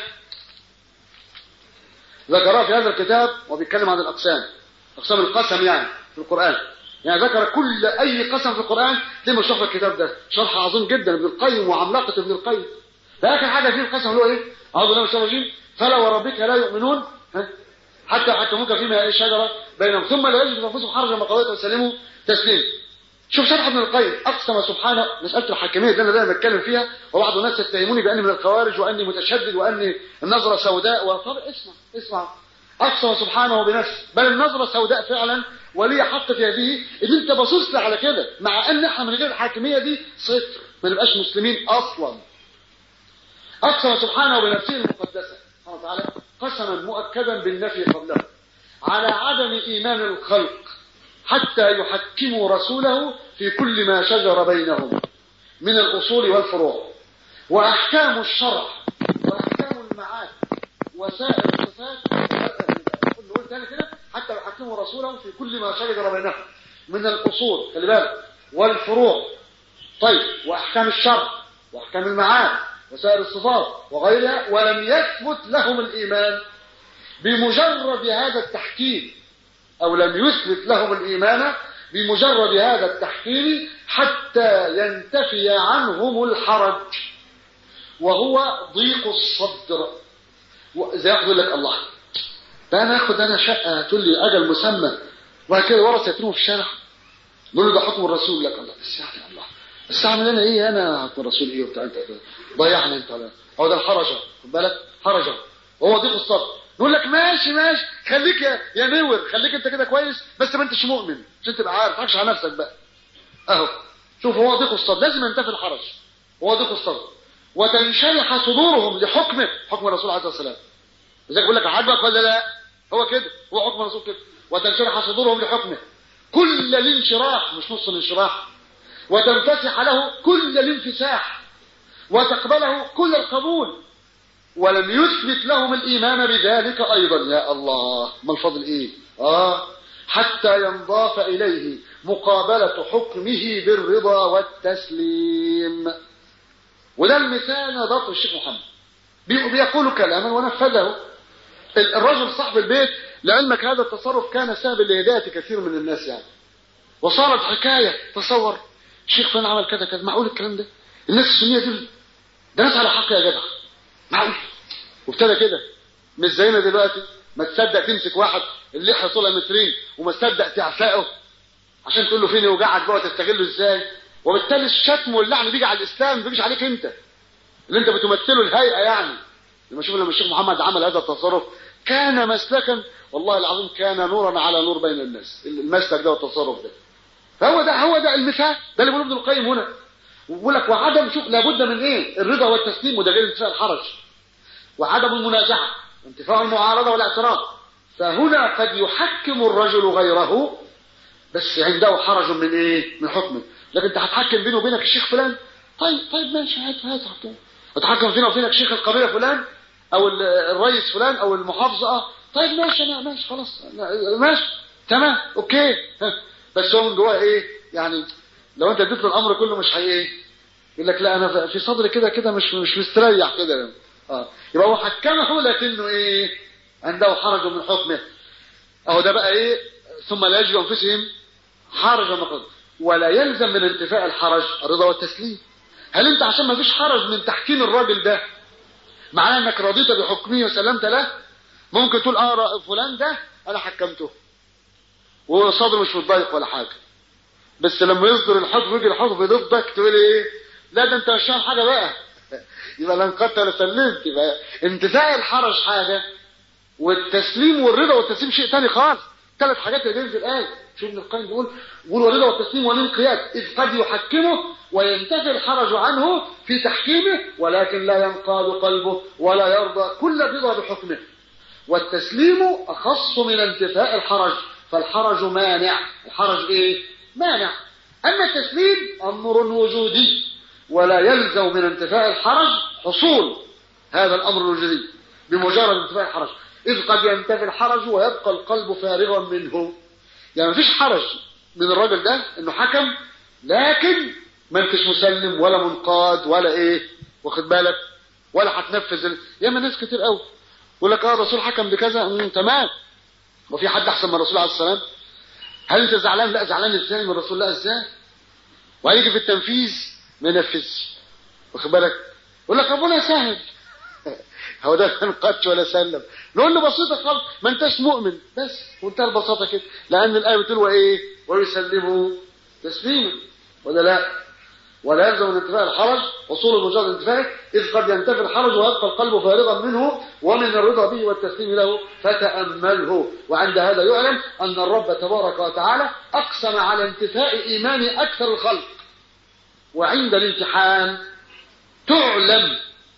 ذكرها في هذا الكتاب وبيتكلم عن الاقسام اقسام القسم يعني في القران يعني ذكر كل اي قسم في القران تم شرح الكتاب ده شرح عظيم جدا ابن القيم وعملاقه ابن القيم فاخر حاجه فيه القسم اللي هو ايه اعوذ بالله من الشيطان الرجيم فلا وربك لا يؤمنون ها؟ حتى حكموك فيما هي الشجره بينهم ثم لا يجد في انفسهم حرجا ما قضيت وسلموا تسليم شوف شرح ابن القيم اقسم سبحانه مساله الحاكميه اللي انا دايما بتكلم فيها وبعض الناس يتهموني باني من الخوارج واني متشدد واني النظره سوداء وطب اسمع اسمع اقسم سبحانه بنفسه بل النظره سوداء فعلا ولي حق في هذه ان انت باصص لي على كده مع ان احنا من غير الحاكميه دي صفر ما نبقاش مسلمين اصلا اقسم سبحانه بنفسه المقدسه سبحانه وتعالى قسما مؤكدا بالنفي قبله على عدم ايمان الخلق حتى يحكموا رسوله في كل ما شجر بينهم من الأصول والفروع وأحكام الشرع وأحكام المعاد وسائر الصفات نقول تاني كده حتى يحكموا رسوله في كل ما شجر بينهم من الأصول خلي بالك والفروع طيب وأحكام الشرع وأحكام المعاد وسائر الصفات وغيرها ولم يثبت لهم الإيمان بمجرد هذا التحكيم أو لم يثبت لهم الإيمان بمجرد هذا التحكيم حتى ينتفي عنهم الحرج وهو ضيق الصدر زي ياخذ لك الله ده انا اخد انا شقه تقول لي اجل مسمى وبعد كده ورثه يترموا في الشارع نقول له ده حكم الرسول لك الله بس يعني الله بس اعمل انا ايه انا حكم الرسول ايه وبتاع انت ضيعني انت ولا هو ده الحرجه خد بالك حرجه وهو ضيق الصدر نقول لك ماشي ماشي خليك يا, يا نور خليك انت كده كويس بس ما انتش مؤمن عشان تبقى عارف تضحكش على نفسك بقى اهو شوف هو ضيق الصدر لازم ينتفي الحرج هو ضيق الصدر وتنشرح صدورهم لحكمه حكم الرسول عليه الصلاه والسلام لذلك بيقول لك عاجبك ولا لا هو كده هو حكم الرسول كده وتنشرح صدورهم لحكمه كل الانشراح مش نص الانشراح وتنفتح له كل الانفساح وتقبله كل القبول ولم يثبت لهم الإيمان بذلك أيضا يا الله ما الفضل إيه آه حتى ينضاف إليه مقابلة حكمه بالرضا والتسليم وده المثال ضبط الشيخ محمد بيقول كلاما ونفذه الرجل صاحب البيت لعلمك هذا التصرف كان سبب لهداية كثير من الناس يعني وصارت حكاية تصور الشيخ فلان عمل كذا كذا معقول الكلام ده الناس السنية دول ده ناس على حق يا جدع معقول وابتدى كده مش زينا دلوقتي ما تصدق تمسك واحد اللحيه طولها مترين وما تصدق تعفقه عشان تقول له فين يوجعك بقى تستغله ازاي وبالتالي الشتم واللعن بيجي على الاسلام ما بيجيش عليك انت اللي انت بتمثله الهيئه يعني لما شوف لما الشيخ محمد عمل هذا التصرف كان مسلكا والله العظيم كان نورا على نور بين الناس المسلك ده والتصرف ده فهو ده هو ده المثال ده اللي بيقوله ابن القيم هنا ويقول لك وعدم شوف لابد من ايه الرضا والتسليم وده غير انتفاء الحرج وعدم المنازعه وانتفاء المعارضه والاعتراض فهنا قد يحكم الرجل غيره بس عنده حرج من ايه من حكمه لكن انت هتحكم بيني وبينك الشيخ فلان طيب طيب ماشي هات هات حكم هتحكم فينا وبينك شيخ القبيله فلان او الرئيس فلان او المحافظه اه طيب ماشي انا ماشي خلاص ماشي تمام اوكي بس هو من جواه ايه يعني لو انت اديت له الامر كله مش هي ايه يقول لك لا انا في صدري كده كده مش مش مستريح كده اه يبقى هو حكمه لكنه ايه عنده حرج من حكمه اهو ده بقى ايه ثم لا يجد انفسهم حرجا من ولا يلزم من انتفاء الحرج الرضا والتسليم هل انت عشان ما فيش حرج من تحكيم الراجل ده معناه انك رضيت بحكمه وسلمت له ممكن تقول اه فلان ده انا حكمته وهو صدره مش متضايق ولا حاجه بس لما يصدر الحكم ويجي الحكم ضدك تقول ايه لا ده انت مش فاهم حاجه بقى يبقى لا انقدت ولا سلمت يبقى انتفاء الحرج حاجه والتسليم والرضا والتسليم شيء ثاني خالص ثلاث حاجات اللي بين في الايه شوف ابن القيم بيقول بيقول والرضا والتسليم والانقياد اذ قد يحكمه وينتفي الحرج عنه في تحكيمه ولكن لا ينقاد قلبه ولا يرضى كل الرضا بحكمه والتسليم اخص من انتفاء الحرج فالحرج مانع الحرج ايه مانع اما التسليم امر وجودي ولا يلزم من انتفاء الحرج حصول هذا الامر الوجودي بمجرد انتفاء الحرج إذ قد ينتفي الحرج ويبقى القلب فارغا منه يعني مفيش حرج من الراجل ده انه حكم لكن ما انتش مسلم ولا منقاد ولا ايه واخد بالك ولا هتنفذ ياما ناس كتير قوي يقول لك اه الرسول حكم بكذا تمام وفي حد احسن من الرسول عليه السلام هل انت زعلان لا زعلان ازاي من الرسول لا ازاي وهيجي في التنفيذ ما ينفذش واخد بالك يقول لك ربنا سهل هو ده ما انقدش ولا سلم نقول له بسيطه خالص ما انتش مؤمن بس وانتهى البساطه كده لان الايه بتقول وايه ويسلموا تسليما ولا لا ولا يلزم من انتفاء الحرج وصول مجرد انتفاعه اذ قد ينتفي الحرج ويبقى القلب فارغا منه ومن الرضا به والتسليم له فتامله وعند هذا يعلم ان الرب تبارك وتعالى اقسم على انتفاء ايمان اكثر الخلق وعند الامتحان تعلم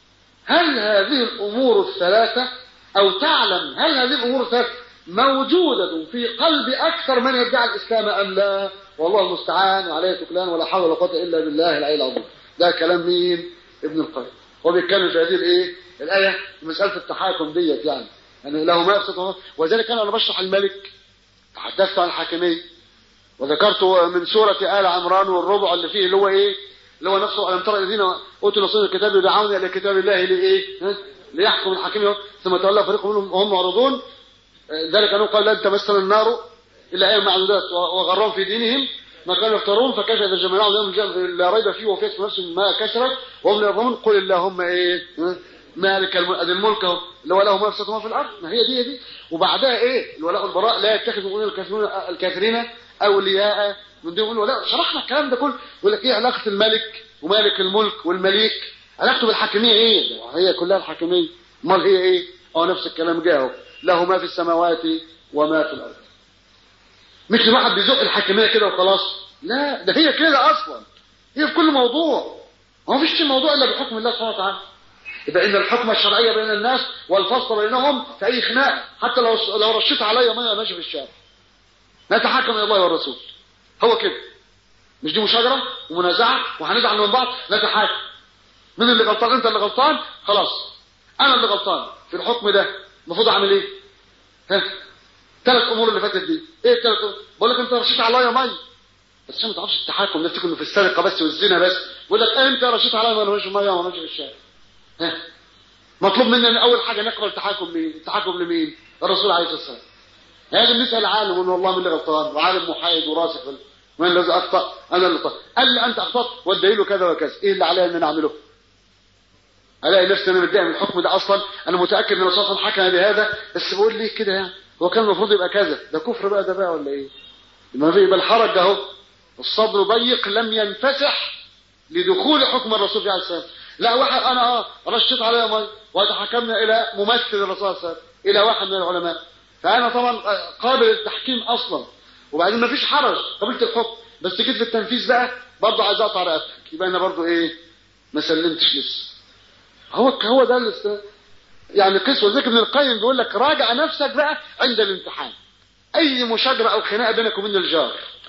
هل هذه الأمور الثلاثة أو تعلم هل هذه الأمور الثلاثة موجودة في قلب أكثر من يدعي الإسلام أم لا والله المستعان وعليه تكلان ولا حول ولا قوة إلا بالله العلي العظيم ده كلام مين ابن القيم هو بيتكلم في هذه الايه الآية مسألة التحاكم ديت يعني يعني له ما يفسد وذلك أنا بشرح الملك تحدثت عن الحاكمية وذكرت من سورة آل عمران والربع اللي فيه اللي هو ايه اللي هو نفسه ألم ترى الذين أوتوا نصيب الكتاب يدعون إلى كتاب الله لإيه؟ ليحكم الحاكمين ثم تولى فريق منهم وهم معرضون ذلك أنه قال لن تمسنا النار إلا أيام معدودات وغرهم في دينهم ما كانوا يفترون فكيف إذا جمعناهم يوم لا ريب فيه وفي اسم نفس ما كسرت وهم لا يظلمون قل اللهم إيه مالك الملك اللي هو له ما في في الأرض ما هي دي دي وبعدها إيه الولاء والبراء لا يتخذ المؤمنين الكافرين أولياء من دون الولاء شرحنا الكلام ده كله يقول لك ايه علاقه الملك ومالك الملك والمليك علاقته بالحاكميه ايه هي كلها الحاكميه امال هي ايه اه نفس الكلام جاهو له ما في السماوات وما في الارض مش الواحد بيزق الحاكميه كده وخلاص لا ده هي كده اصلا هي في كل موضوع ما فيش موضوع الا بحكم الله سبحانه وتعالى يبقى ان الحكم الشرعيه بين الناس والفصل بينهم في اي خناقه حتى لو لو رشيت عليا ميه ماشي في الشارع نتحكم الى الله والرسول هو كده مش دي مشاجرة ومنازعة وهنزعل من بعض نتحاكم مين اللي غلطان انت اللي غلطان خلاص انا اللي غلطان في الحكم ده المفروض اعمل ايه ها ثلاث امور اللي فاتت دي ايه الثلاث امور بقول لك انت رشيت عليا يا مي بس عشان ما تعرفش التحاكم ده انه في السرقه بس والزنا بس بقول لك انت رشيت عليا ما لهوش ميه وما في الشارع ها مطلوب مننا ان اول حاجه نقرا التحاكم مين التحاكم لمين الرسول عليه الصلاه والسلام لازم نسال عالم ان والله من اللي غلطان وعالم محايد وراسخ من الذي اخطا انا اللي اخطات قال لي انت اخطات والدليل كذا وكذا ايه اللي عليا ان انا اعمله الاقي نفسي انا متضايق من الحكم ده اصلا انا متاكد ان الرسول صلى الله عليه وسلم حكم بهذا بس بقول ليه كده يعني هو كان المفروض يبقى كذا ده كفر بقى ده بقى ولا ايه ما في يبقى الحرج اهو الصدر ضيق لم ينفسح لدخول حكم الرسول عليه الصلاه والسلام لا واحد انا اه رشيت عليه مي وتحكمنا الى ممثل الرسول صلى الله عليه وسلم الى واحد من العلماء فانا طبعا قابل للتحكيم اصلا وبعدين ما فيش حرج قبلت الحكم بس جيت في التنفيذ بقى برضه عايز اقطع رقبتك يبقى انا برضه ايه ما سلمتش لسه هو هو ده اللي يعني قصه ذكر ابن القيم بيقول لك راجع نفسك بقى عند الامتحان اي مشاجره او خناقه بينك وبين الجار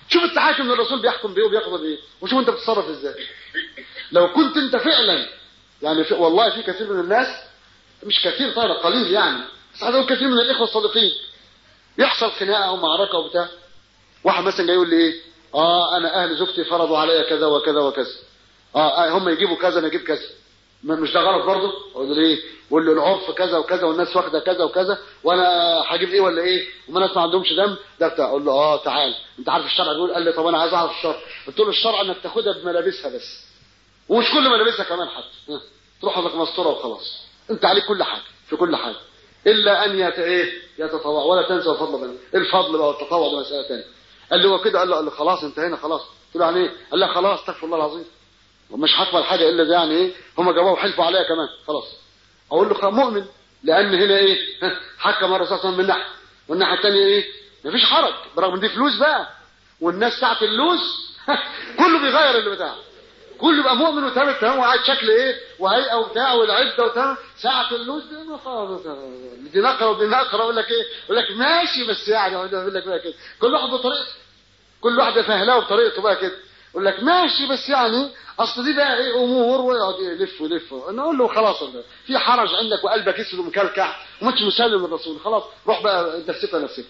شوف التحاكم اللي الرسول بيحكم بيه وبيقضي بيه وشوف انت بتتصرف ازاي لو كنت انت فعلا يعني في والله في كثير من الناس مش كثير طبعا قليل يعني بس هذول كثير من الاخوه الصادقين يحصل خناقه او معركه وبتاع واحد مثلا جاي يقول لي ايه اه انا اهل زوجتي فرضوا عليا كذا وكذا وكذا اه, آه هم يجيبوا كذا انا اجيب كذا ما مش ده غلط برضه اقول له ايه قول له العرف كذا وكذا والناس واخده كذا وكذا وانا هجيب ايه ولا ايه وما الناس ما عندهمش دم ده بتاع اقول له اه تعال انت عارف الشرع بيقول قال لي طب انا عايز اعرف الشرع قلت له الشرع انك تاخدها بملابسها بس ومش كل ملابسها كمان حتى ها. تروح لك مستوره وخلاص انت عليك كل حاجه في كل حاجه الا ان يت ايه يتطوع ولا تنسى الفضل بينهم الفضل بقى والتطوع ده مساله ثانيه قال لي هو كده قال له قال له خلاص انتهينا خلاص قلت له يعني ايه قال لي خلاص استغفر الله العظيم ومش هقبل حاجه الا ده يعني ايه هم جابوها وحلفوا عليها كمان خلاص اقول له مؤمن لان هنا ايه حكم الرسول صلى الله عليه وسلم من ناحيه والناحيه الثانيه ايه مفيش حرج برغم ان دي فلوس بقى والناس ساعه اللوز كله بيغير اللي بتاعه كله يبقى مؤمن وتمام تمام وقاعد شكل ايه وهيئه وبتاع والعده وتمام ساعه اللوز دي خلاص دي نقره ودي نقره يقول لك ايه يقول لك ماشي بس يعني يقول لك بقى كده كل واحد بطريقته كل واحد فهلاه بطريقته بقى كده يقول لك ماشي بس يعني اصل دي بقى ايه امور ويقعد يلف ويلف نقول له خلاص في حرج عندك وقلبك اسود ومكلكع وما انتش مسلم للرسول خلاص روح بقى انت في نفسك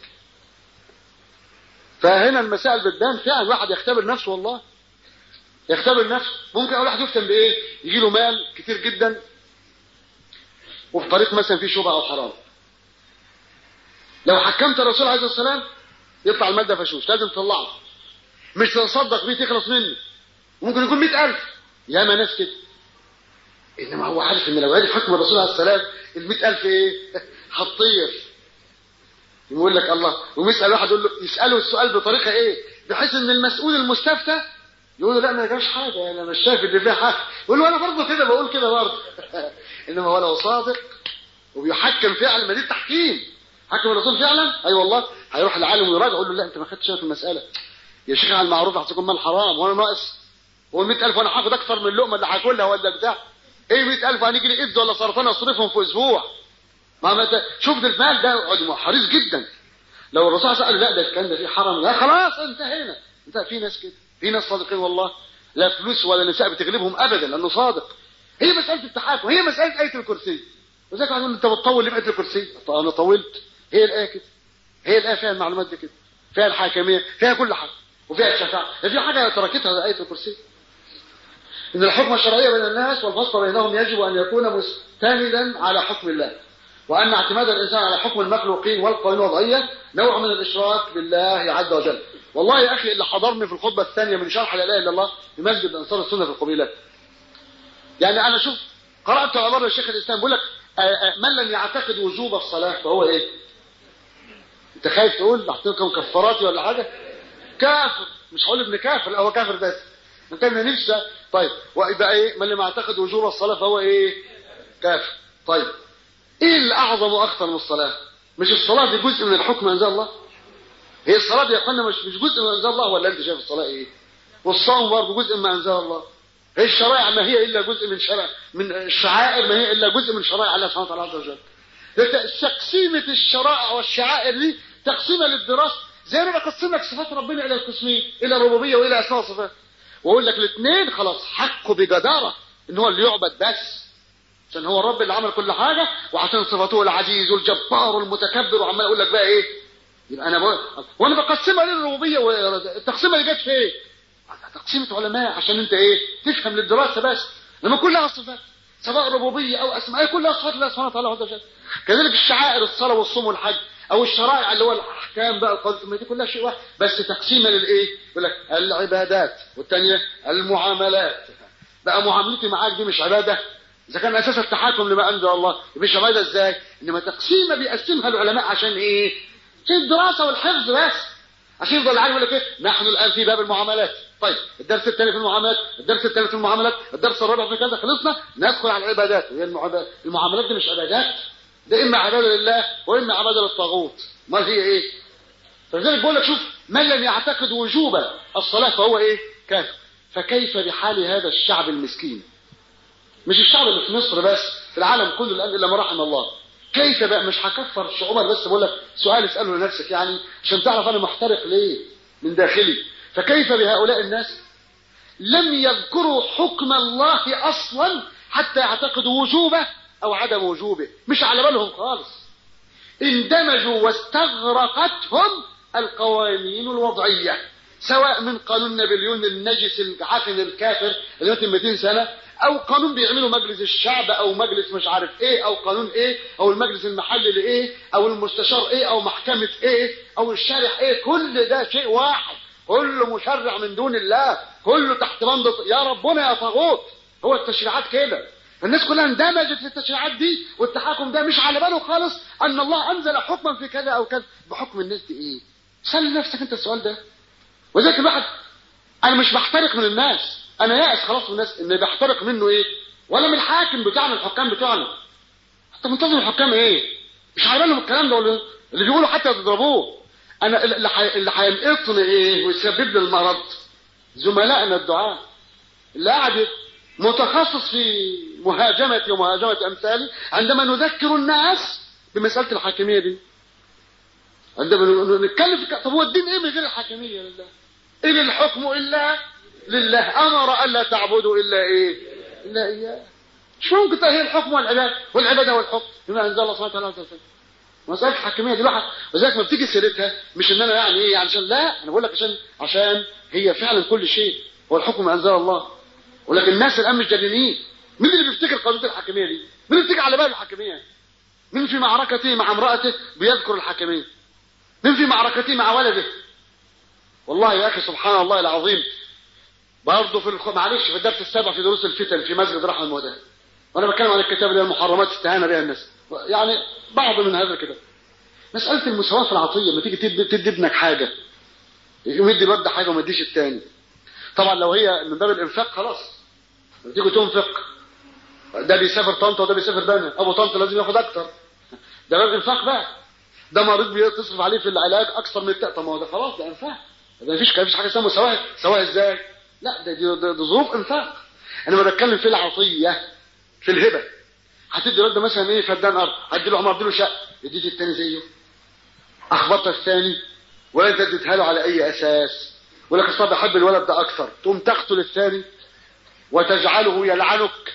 فهنا المسائل بتبان فعلا واحد يختبر نفسه والله يختبر نفسه ممكن اول واحد يفتن بايه يجي له مال كتير جدا وفي طريق مثلا فيه شبهه او حرام لو حكمت الرسول عليه الصلاه والسلام يطلع المال ده فشوش لازم تطلعه مش تتصدق بيه تخلص منه ممكن يكون مئة ألف ياما ناس كده إنما هو عارف إن لو عرف حكم الرسول عليه السلام المئة ألف إيه هتطير يقول لك الله ويسأل واحد يقول له يسأله السؤال بطريقة إيه بحيث إن المسؤول المستفتى يقول له لا ما جاش حاجة أنا مش شايف إن فيها حاجة يقول له أنا برضه كده بقول كده برضه إنما هو لو صادق وبيحكم فعلا ما دي التحكيم حكم الرسول فعلا أي أيوة والله هيروح العالم ويراجع يقول له لا أنت ما خدتش في المسألة يا شيخ على المعروف هتكون مال حرام وانا ناقص هو ال 100000 وانا هاخد اكتر من اللقمه اللي هاكلها ولا بتاع ايه 100000 هنيجي لي ايدز ولا سرطان اصرفهم في اسبوع ما ما شوف ده المال ده حريص جدا لو الرسول قال لا ده الكلام ده فيه حرام لا خلاص انتهينا انت في ناس كده في ناس صادقين والله لا فلوس ولا نساء بتغلبهم ابدا لانه صادق هي مساله التحاكم هي مساله ايه الكرسي وذاك يقول انت بتطول ليه ايه الكرسي انا طولت هي الايه كده هي الايه فيها المعلومات دي كده فيها الحاكميه فيها كل حاجه وفيها الشفاعة في حاجة تركتها آية الكرسي إن الحكم الشرعي بين الناس والفصل بينهم يجب أن يكون مستندا على حكم الله وأن اعتماد الإنسان على حكم المخلوقين والقوانين الوضعية نوع من الإشراك بالله عز وجل والله يا أخي اللي حضرني في الخطبة الثانية من شرح لا إله إلا الله في مسجد أنصار السنة في القبيلات يعني أنا شوف قرأت عبارة الشيخ الإسلام بيقول لك من لم يعتقد وجوب الصلاة فهو إيه؟ أنت خايف تقول بعطيكم كفاراتي ولا حاجة؟ كافر مش هقول ابن كافر لا هو كافر بس انت من نفسه طيب ويبقى ايه من اللي معتقد وجوب الصلاه فهو ايه كافر طيب ايه اللي اعظم واخطر من الصلاه مش الصلاه دي جزء من الحكم انزل الله هي الصلاه دي يا اخوانا مش مش جزء من انزل الله ولا انت شايف الصلاه ايه والصوم برضه جزء من انزل الله هي الشرائع ما هي الا جزء من شرع من الشعائر ما هي الا جزء من شرائع الله سبحانه وتعالى عز وجل تقسيمه الشرائع والشعائر دي تقسيمه للدراسه زي ما بقسم لك صفات ربنا الى القسمين الى الربوبيه والى اسماء وصفات واقول لك الاثنين خلاص حقه بجداره ان هو اللي يعبد بس عشان هو الرب اللي عمل كل حاجه وعشان صفاته العزيز والجبار والمتكبر وعمال اقول لك بقى ايه يبقى انا بقول وانا بقسمها للربوبيه والتقسيمه اللي جت في ايه تقسيمه علماء عشان انت ايه تفهم للدراسه بس لما كلها صفات سواء ربوبيه او اسماء كلها صفات الله سبحانه وتعالى عز وجل كذلك الشعائر الصلاه والصوم والحج او الشرائع اللي هو الاحكام بقى القضاء دي كلها شيء واحد بس تقسيمه للايه يقول لك العبادات والثانيه المعاملات بقى معاملتي معاك دي مش عباده اذا كان اساس التحاكم لما انزل الله مش عباده ازاي انما تقسيمه بيقسمها العلماء عشان ايه عشان الدراسه والحفظ بس عشان يفضل العالم يقول لك ايه نحن الان في باب المعاملات طيب الدرس الثاني في المعاملات الدرس الثالث في المعاملات الدرس الرابع في كذا خلصنا ندخل على العبادات وهي المعاملات دي مش عبادات ده اما عباده لله واما عباده للطاغوت امال هي ايه فلذلك بقول لك شوف من لم يعتقد وجوب الصلاه فهو ايه كافر فكيف بحال هذا الشعب المسكين مش الشعب اللي في مصر بس في العالم كله الان الا ما رحم الله كيف بقى مش هكفر عمر بس بقول لك سؤال اساله لنفسك يعني عشان تعرف انا محترق ليه من داخلي فكيف بهؤلاء الناس لم يذكروا حكم الله اصلا حتى يعتقدوا وجوبه او عدم وجوبه مش على بالهم خالص اندمجوا واستغرقتهم القوانين الوضعيه سواء من قانون نابليون النجس العفن الكافر اللي مات 200 سنه او قانون بيعمله مجلس الشعب او مجلس مش عارف ايه او قانون ايه او المجلس المحلي لايه او المستشار ايه او محكمه ايه او الشارع ايه كل ده شيء واحد كله مشرع من دون الله كله تحت بند يا ربنا يا طاغوت هو التشريعات كده الناس كلها اندمجت في التشريعات دي والتحاكم ده مش على باله خالص ان الله انزل حكما في كذا او كذا بحكم الناس دي ايه سأل نفسك انت السؤال ده وذلك الواحد انا مش بحترق من الناس انا يائس خلاص من الناس ان بحترق منه ايه ولا من الحاكم بتاعنا الحكام بتوعنا حتى منتظم الحكام ايه مش عارف لهم الكلام ده ولا اللي بيقولوا حتى يضربوه انا اللي حي... اللي هينقطني ايه ويسبب لي المرض زملائنا الدعاء اللي قاعد متخصص في مهاجمتي ومهاجمة امثالي عندما نذكر الناس بمسألة الحاكمية دي عندما نتكلم في طب هو الدين ايه من غير الحاكمية لله إن الحكم إلا لله أمر ألا تعبدوا إلا إيه إلا إياه مش ممكن تهي الحكم والعبادة والعبادة والحكم بما أنزل الله سبحانه وتعالى مسألة الحاكمية دي واحد وذلك ما بتيجي سيرتها مش إن أنا يعني إيه عشان لا أنا بقول لك عشان عشان هي فعلا كل شيء هو الحكم ما أنزل الله ولكن الناس الآن مش جنينين مين اللي بيفتكر قضية الحاكمية دي؟ مين اللي بتيجي على بال الحاكمية؟ مين في معركته مع امرأته بيذكر الحاكمية؟ مين في معركته مع ولده والله يا اخي سبحان الله العظيم برضه في الخ... معلش في الدرس السابع في دروس الفتن في مسجد رحمه المهدى وانا بتكلم عن الكتاب اللي هي المحرمات استهانه بها الناس يعني بعض من هذا الكتاب مساله المساواه في العطيه لما تيجي تدي, تدي ابنك حاجه يدي الواد ده حاجه وما يديش الثاني طبعا لو هي من باب الانفاق خلاص تيجي تنفق ده بيسافر طنطا وده بيسافر بنا ابو طنطا لازم ياخد اكتر ده باب انفاق بقى ده مريض بيتصرف عليه في العلاج اكثر من التأ طب ما هو ده خلاص ده انفاق ده مفيش مفيش حاجه اسمها مساواه سواء ازاي لا ده دي, دي, دي ظروف انفاق انا بتكلم في العطيه في الهبه هتدي الواد ده مثلا ايه فدان ارض هدي له عمر ادي له شقه اديت الثاني زيه اخبطت الثاني ولا انت اديتها له على اي اساس ولا لك اصلا بحب الولد ده اكثر تقوم تقتل الثاني وتجعله يلعنك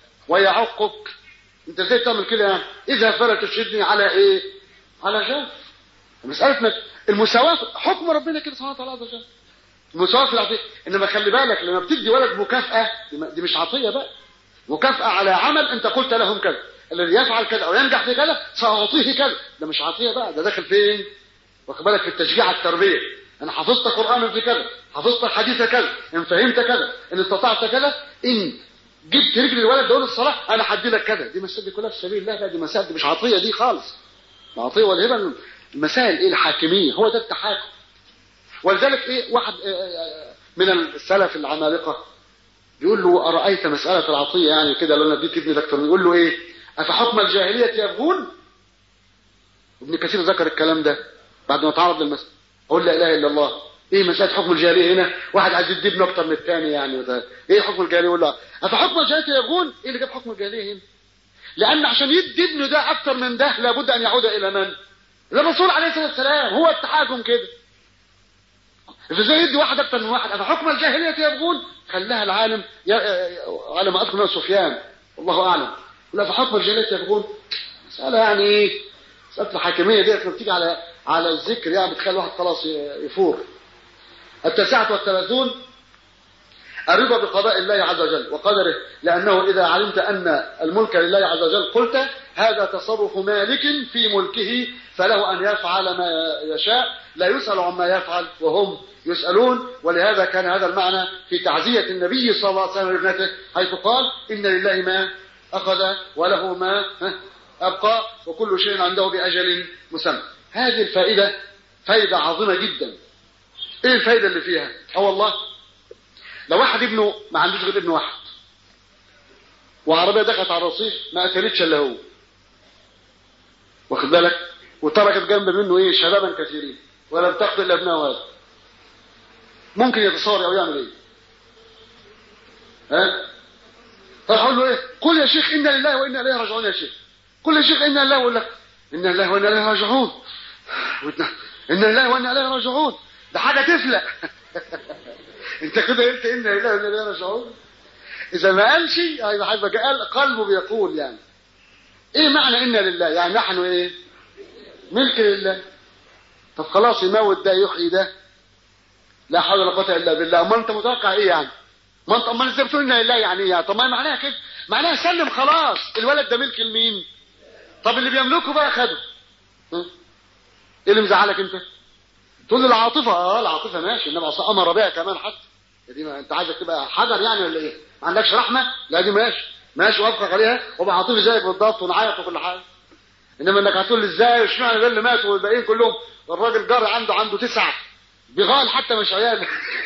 ويعقك انت ازاي تعمل كده يعني اذا فلا تشهدني على ايه على جنب مسألة المساواة حكم ربنا كده سبحانه وتعالى عز وجل المساواة في العطية انما خلي بالك لما بتدي ولد مكافأة دي مش عطية بقى مكافأة على عمل انت قلت لهم كذا الذي يفعل كذا او ينجح في كذا سأعطيه كذا ده مش عطية بقى ده داخل فين واخد بالك في التشجيع على التربية انا حفظت قرآن في كذا حفظت حديث كذا ان فهمت كذا ان استطعت كذا ان جبت رجل الولد دول الصلاة انا هدي لك كذا دي مسائل دي كلها في سبيل الله بقى دي مسائل دي مش عطية دي خالص العطية والهبة المسائل ايه الحاكمية هو ده التحاكم ولذلك ايه واحد من السلف العمالقة يقول له أرأيت مسألة العطية يعني كده لو انا اديت ابني دكتور يقول له ايه أفحكم الجاهلية يبغون ابن كثير ذكر الكلام ده بعد ما تعرض للمسألة قول لا إله إلا الله ايه مسألة حكم الجاهلية هنا واحد عايز يدي ابنه اكتر من الثاني يعني وده. ايه حكم الجاهلية يقول له أفحكم الجاهلية يبغون ايه اللي جاب حكم الجاهلية هنا لأن عشان يدي ابنه ده أكتر من ده لابد أن يعود إلى من الرسول عليه الصلاة والسلام هو التحاكم كده فازاي يدي واحد أكتر من واحد أفحكم الجاهلية يبغون خلاها العالم على ما أذكر سفيان والله أعلم لا فحكم الجاهلية يبغون مسألة يعني إيه مسألة الحاكمية ديت لما بتيجي على على الذكر يعني بتخلي الواحد خلاص يفور التاسعة والثلاثون الرضا بقضاء الله عز وجل وقدره لأنه إذا علمت أن الملك لله عز وجل قلت هذا تصرف مالك في ملكه فله أن يفعل ما يشاء لا يسأل عما يفعل وهم يسألون ولهذا كان هذا المعنى في تعزية النبي صلى الله عليه وسلم لابنته حيث قال إن لله ما أخذ وله ما أبقى وكل شيء عنده بأجل مسمى هذه الفائدة فائدة عظيمة جدا ايه الفائدة اللي فيها اه والله لو واحد ابنه ما عندوش غير ابن واحد وعربية دخلت على الرصيف ما اكلتش الا هو واخد بالك وتركت جنب منه ايه شبابا كثيرين ولم تقتل الا ابنه هذا ممكن يتصور او يعمل ايه ها طب هقول له ايه قل يا شيخ انا لله وانا اليه راجعون يا شيخ قل يا شيخ انا لله ولا انا لله وانا اليه راجعون ان لله وانا اليه راجعون ده حاجه تفلق انت كده قلت ان اله الا الله راجعون اذا ما قالش هيبقى هيبقى قال قلبه بيقول يعني ايه معنى انا لله يعني نحن ايه ملك لله طب خلاص يموت ده يحيي ده لا حول ولا قوه الا بالله امال انت متوقع ايه يعني ما انت امال ازاي بتقول انا لله يعني ايه يعني طب ما معناها كده معناها سلم خلاص الولد ده ملك لمين طب اللي بيملكه بقى خده ها؟ ايه اللي مزعلك انت تقول لي العاطفه اه العاطفه ماشي انما اصل امر بها كمان حتى دي ما انت عايزك تبقى حجر يعني ولا ايه ما عندكش رحمه لا دي ماشي ماشي وافقك عليها وابقى عاطفي زيك بالضبط ونعيط وكل حاجه انما انك هتقول لي ازاي اشمعنى ده اللي مات والباقيين كلهم والراجل جار عنده عنده تسعه بغال حتى مش عيال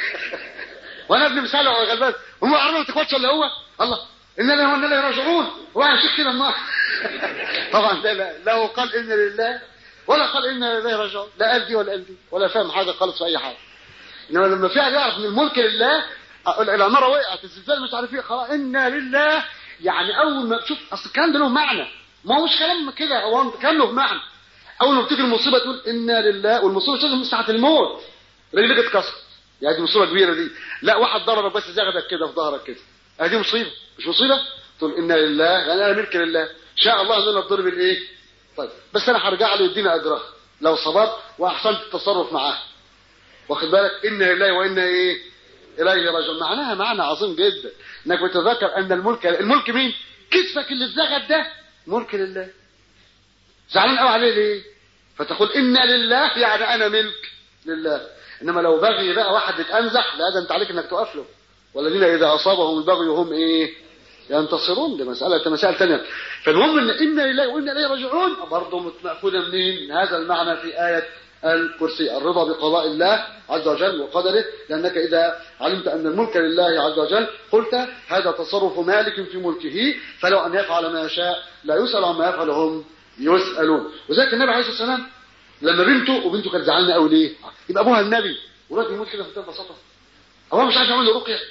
وانا ابن مسالة وغلبان هم عربي ما تخوتش ولا هو الله اننا هو اننا راجعون هو هيشيخ كده النار طبعا ده لا, لا هو قال ان لله ولا قال ان لله راجعون لا قال دي ولا قال دي ولا فاهم حاجه خالص في اي حاجه انما لما فعلا يعرف ان الملك لله العماره وقعت الزلزال مش عارف ايه خلاص انا لله يعني اول ما شوف اصل الكلام ده له معنى ما هوش كلام كده هو كلام له معنى اول ما بتيجي المصيبه تقول انا لله والمصيبه مش لازم ساعه الموت رجلك اتكسر يعني دي مصيبه كبيره دي لا واحد ضربك بس زغدك كده في ظهرك كده ادي مصيبه مش مصيبه تقول انا لله يعني انا ملك لله شاء الله ان انا اتضرب الايه طيب بس انا هرجع له يدينا اجرها لو صبرت واحسنت التصرف معاه واخد بالك انا لله وانا ايه اليه راجعون معناها معنى عظيم جدا انك بتتذكر ان الملك الملك مين كتفك اللي اتزغد ده ملك لله زعلان قوي عليه ليه فتقول انا لله يعني انا ملك لله انما لو بغي بقى واحد اتنزح لا ده انت عليك انك تقف له والذين اذا اصابهم البغي هم ايه ينتصرون دي مساله مسائل ثانيه فالمهم ان انا لله وانا اليه راجعون برضه ماخوذه منين من هذا المعنى في ايه الكرسي الرضا بقضاء الله عز وجل وقدره لأنك إذا علمت أن الملك لله عز وجل قلت هذا تصرف مالك في ملكه فلو أن يفعل ما يشاء لا يسأل عما يفعل هم يسألون وذلك النبي عليه الصلاة والسلام لما بنته وبنته كانت زعلانه قوي ليه يبقى ابوها النبي والراجل يموت كده في منتهى البساطه هو مش عارف يعمل له رقيه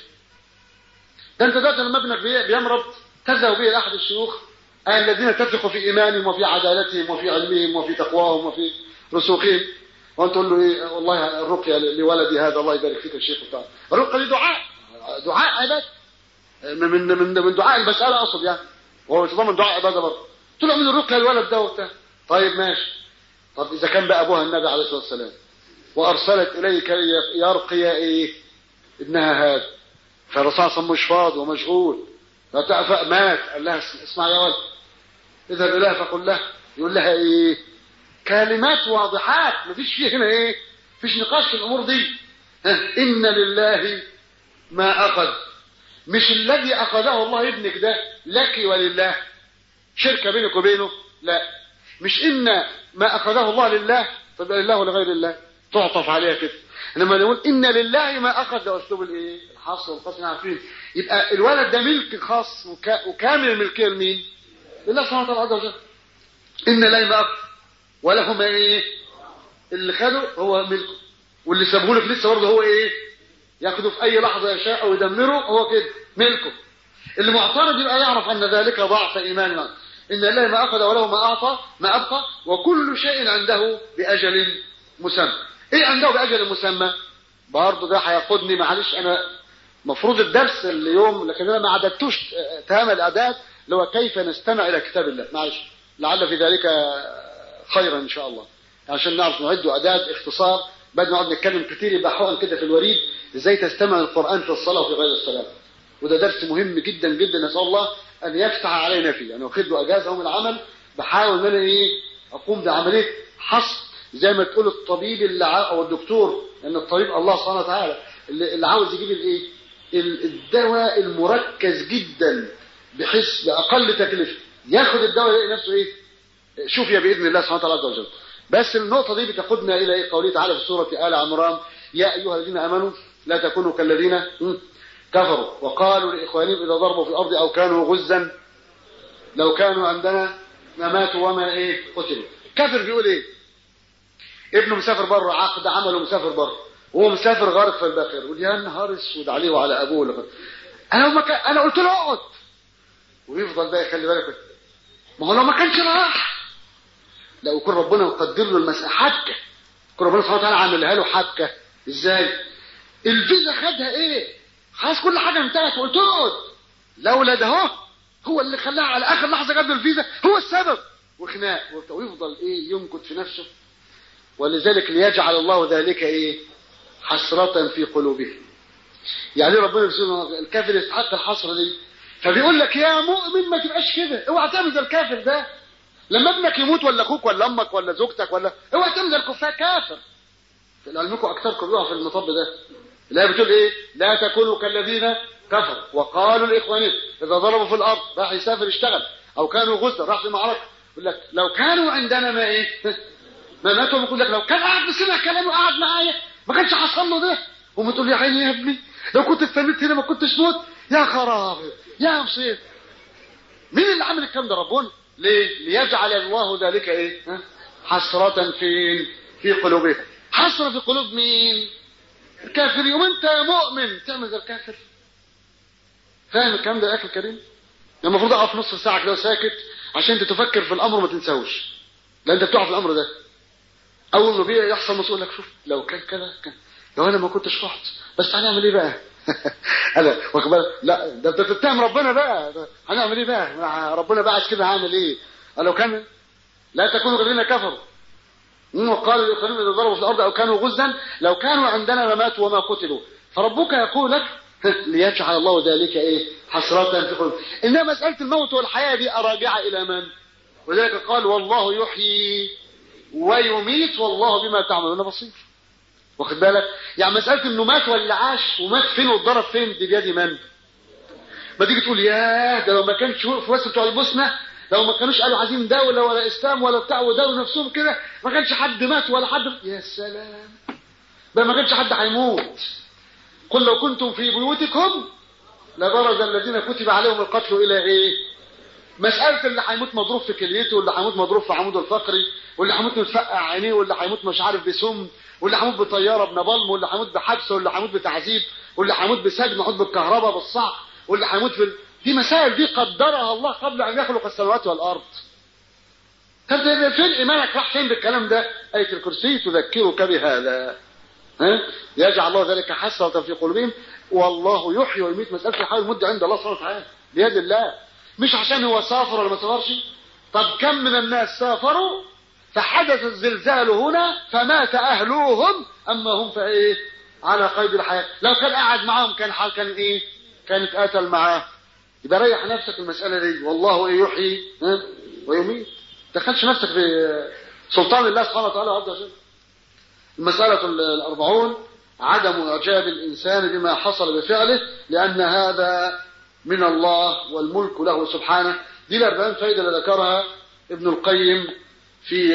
ده انت دلوقتي لما ابنك بيمرض تذهب به لاحد الشيوخ الذين تثق في ايمانهم وفي عدالتهم وفي علمهم وفي تقواهم وفي رسوخهم وانت تقول له ايه والله الرقيه لولدي هذا الله يبارك فيك الشيخ بتاعه الرقيه دي دعاء دعاء عباده من من من دعاء المساله اقصد يعني وهو مش ضمن دعاء عباده برضه قلت له اعمل الرقيه للولد ده وبتاع طيب ماشي طب اذا كان بقى ابوها النبي عليه الصلاه والسلام وارسلت اليه كي يرقي ايه ابنها هذا فالرسول مش فاضي ومشغول مات قال لها اسمع يا ولد اذهب اليها فقل لها يقول لها ايه كلمات واضحات مفيش فيه هنا ايه مفيش نقاش في الامور دي ها ان لله ما اخذ مش الذي اخذه الله ابنك ده لك ولله شركه بينك وبينه لا مش ان ما اخذه الله لله فبقى لله ولغير الله تعطف عليها كده لما نقول ان لله ما اخذ ده اسلوب الايه الحصر والقسم عارفين يبقى الولد ده ملك خاص وكا وكامل الملكيه لمين لله سبحانه وتعالى عز وجل ان لله ما اخذ وله ما ايه اللي خده هو ملكه واللي سابه لك لسه برضه هو ايه ياخده في اي لحظه يشاء او يدمره هو كده ملكه اللي معترض يبقى يعرف ان ذلك ضعف ايمان معه إن الله ما أخذ وله ما أعطى ما أبقى وكل شيء عنده بأجل مسمى إيه عنده بأجل مسمى برضه ده هياخدني معلش أنا مفروض الدرس اليوم لكن أنا ما عددتوش تمام الأعداد اللي هو كيف نستمع إلى كتاب الله معلش لعل في ذلك خيرا إن شاء الله عشان نعرف نعد أعداد اختصار بعد ما نقعد نتكلم كتير يبقى حقن كده في الوريد ازاي تستمع القرآن في الصلاة وفي غير الصلاة وده درس مهم جدا جدا نسأل الله أن يفتح علينا فيه يعني واخد له أجازة من العمل بحاول ان انا ايه اقوم بعمليه حصر زي ما تقول الطبيب اللي او الدكتور لان الطبيب الله سبحانه وتعالى اللي عاوز يجيب الايه الدواء المركز جدا بحيث باقل تكلفه ياخد الدواء يلاقي نفسه ايه شوفيا باذن الله سبحانه وتعالى عز وجل بس النقطه دي بتاخدنا الى ايه قوله تعالى في سوره ال عمران يا ايها الذين امنوا لا تكونوا كالذين كفروا وقالوا لاخوانهم اذا ضربوا في الارض او كانوا غزا لو كانوا عندنا ما ماتوا وما ايه قتلوا كافر بيقول ايه ابنه مسافر بره عقد عمله مسافر بره وهو مسافر غارق في البحر يقول يا نهار اسود عليه وعلى ابوه لقد انا ما كان انا قلت له اقعد ويفضل بقى يخلي بالك ما هو لو ما كانش راح لا ويكون ربنا مقدر له المسألة حبكه يكون ربنا سبحانه وتعالى عاملها له حبكه ازاي الفيزا خدها ايه خلاص كل حاجه انتهت وقلت اقعد لولا ده هو هو اللي خلاها على اخر لحظه جاب له الفيزا هو السبب وخناق ويفضل ايه يمكت في نفسه ولذلك ليجعل الله ذلك ايه حسرة في قلوبهم يعني ربنا بيقول الكافر يستحق الحسرة دي فبيقول لك يا مؤمن ما تبقاش كده اوعى تعمل زي الكافر ده لما ابنك يموت ولا اخوك ولا امك ولا زوجتك ولا اوعى تعمل زي الكفار كافر لعلمكم اكثركم بيقعوا في المطب ده لا بتقول ايه لا تكونوا كالذين كفروا وقالوا لاخوانهم اذا ضربوا في الارض راح يسافر يشتغل او كانوا غزة راح في معركه يقول لك لو كانوا عندنا ما ايه ما ماتوا بيقول لك لو كان قاعد بسمع كلامه وقعد معايا ما كانش حصل له ده وما تقول يا عيني يا ابني لو كنت استنيت هنا ما كنتش موت يا خرابي يا مصير مين اللي عمل الكلام ده ربنا ليه ليجعل الله ذلك ايه حسرة فين في قلوبهم حسرة في قلوب مين الكافر يوم انت يا مؤمن تعمل زي الكافر فاهم الكلام ده يا اخي الكريم المفروض اقف نص ساعه كده ساكت عشان انت تفكر في الامر وما تنساوش لا انت بتقع في الامر ده اول ما بيجي يحصل مسؤول لك شوف لو كان كذا كان لو انا ما كنتش رحت بس هنعمل ايه بقى انا واخد لا ده انت بتتهم ربنا بقى هنعمل ايه بقى ربنا بقى كده هعمل ايه لو كان لا تكونوا الذين كفروا وقالوا لإخوانهم إذا ضربوا في الأرض أو كانوا غزا لو كانوا عندنا لماتوا وما قتلوا فربك يقول لك ليجعل الله ذلك إيه حسرة في قلوب إنما مسألة الموت والحياة دي راجعة إلى من ولذلك قال والله يحيي ويميت والله بما تعملون بصير واخد بالك يعني مسألة انه مات ولا عاش ومات فين واتضرب فين دي بيد من ما تيجي تقول ياه ده لو ما كانش في وسط بتوع البوسنة لو ما كانوش قالوا عايزين دولة ولا اسلام ولا بتاع ودولوا نفسهم كده ما كانش حد مات ولا حد يا سلام ده ما كانش حد هيموت قل لو كنتم في بيوتكم لبرز الذين كتب عليهم القتل الى ايه مسألة اللي هيموت مضروب في كليته واللي هيموت مضروب في عموده الفقري واللي هيموت متفقع عينيه واللي هيموت مش عارف بسم واللي هيموت بطياره بنبلم واللي هيموت بحبس واللي هيموت بتعذيب واللي هيموت بسجن وحط بالكهرباء بالصعق واللي هيموت في دي مسائل دي قدرها الله قبل ان يخلق السماوات والارض طب فين ايمانك راح فين بالكلام ده ايه الكرسي تذكرك بهذا ها يجعل الله ذلك حسرة في قلوبهم والله يحيي ويميت مسألة الحياة والمدة عند الله سبحانه وتعالى بيد الله مش عشان هو سافر ولا ما سافرش طب كم من الناس سافروا فحدث الزلزال هنا فمات أهلوهم أما هم فإيه على قيد الحياة لو كان قاعد معاهم كان حال كان إيه كان اتقاتل معاه يبقى ريح نفسك المسألة دي والله إيه يحيي ها ويميت دخلش نفسك في سلطان الله سبحانه وتعالى عز وجل المسألة الأربعون عدم إعجاب الإنسان بما حصل بفعله لأن هذا من الله والملك له سبحانه دي الأربعين فايدة اللي ذكرها ابن القيم في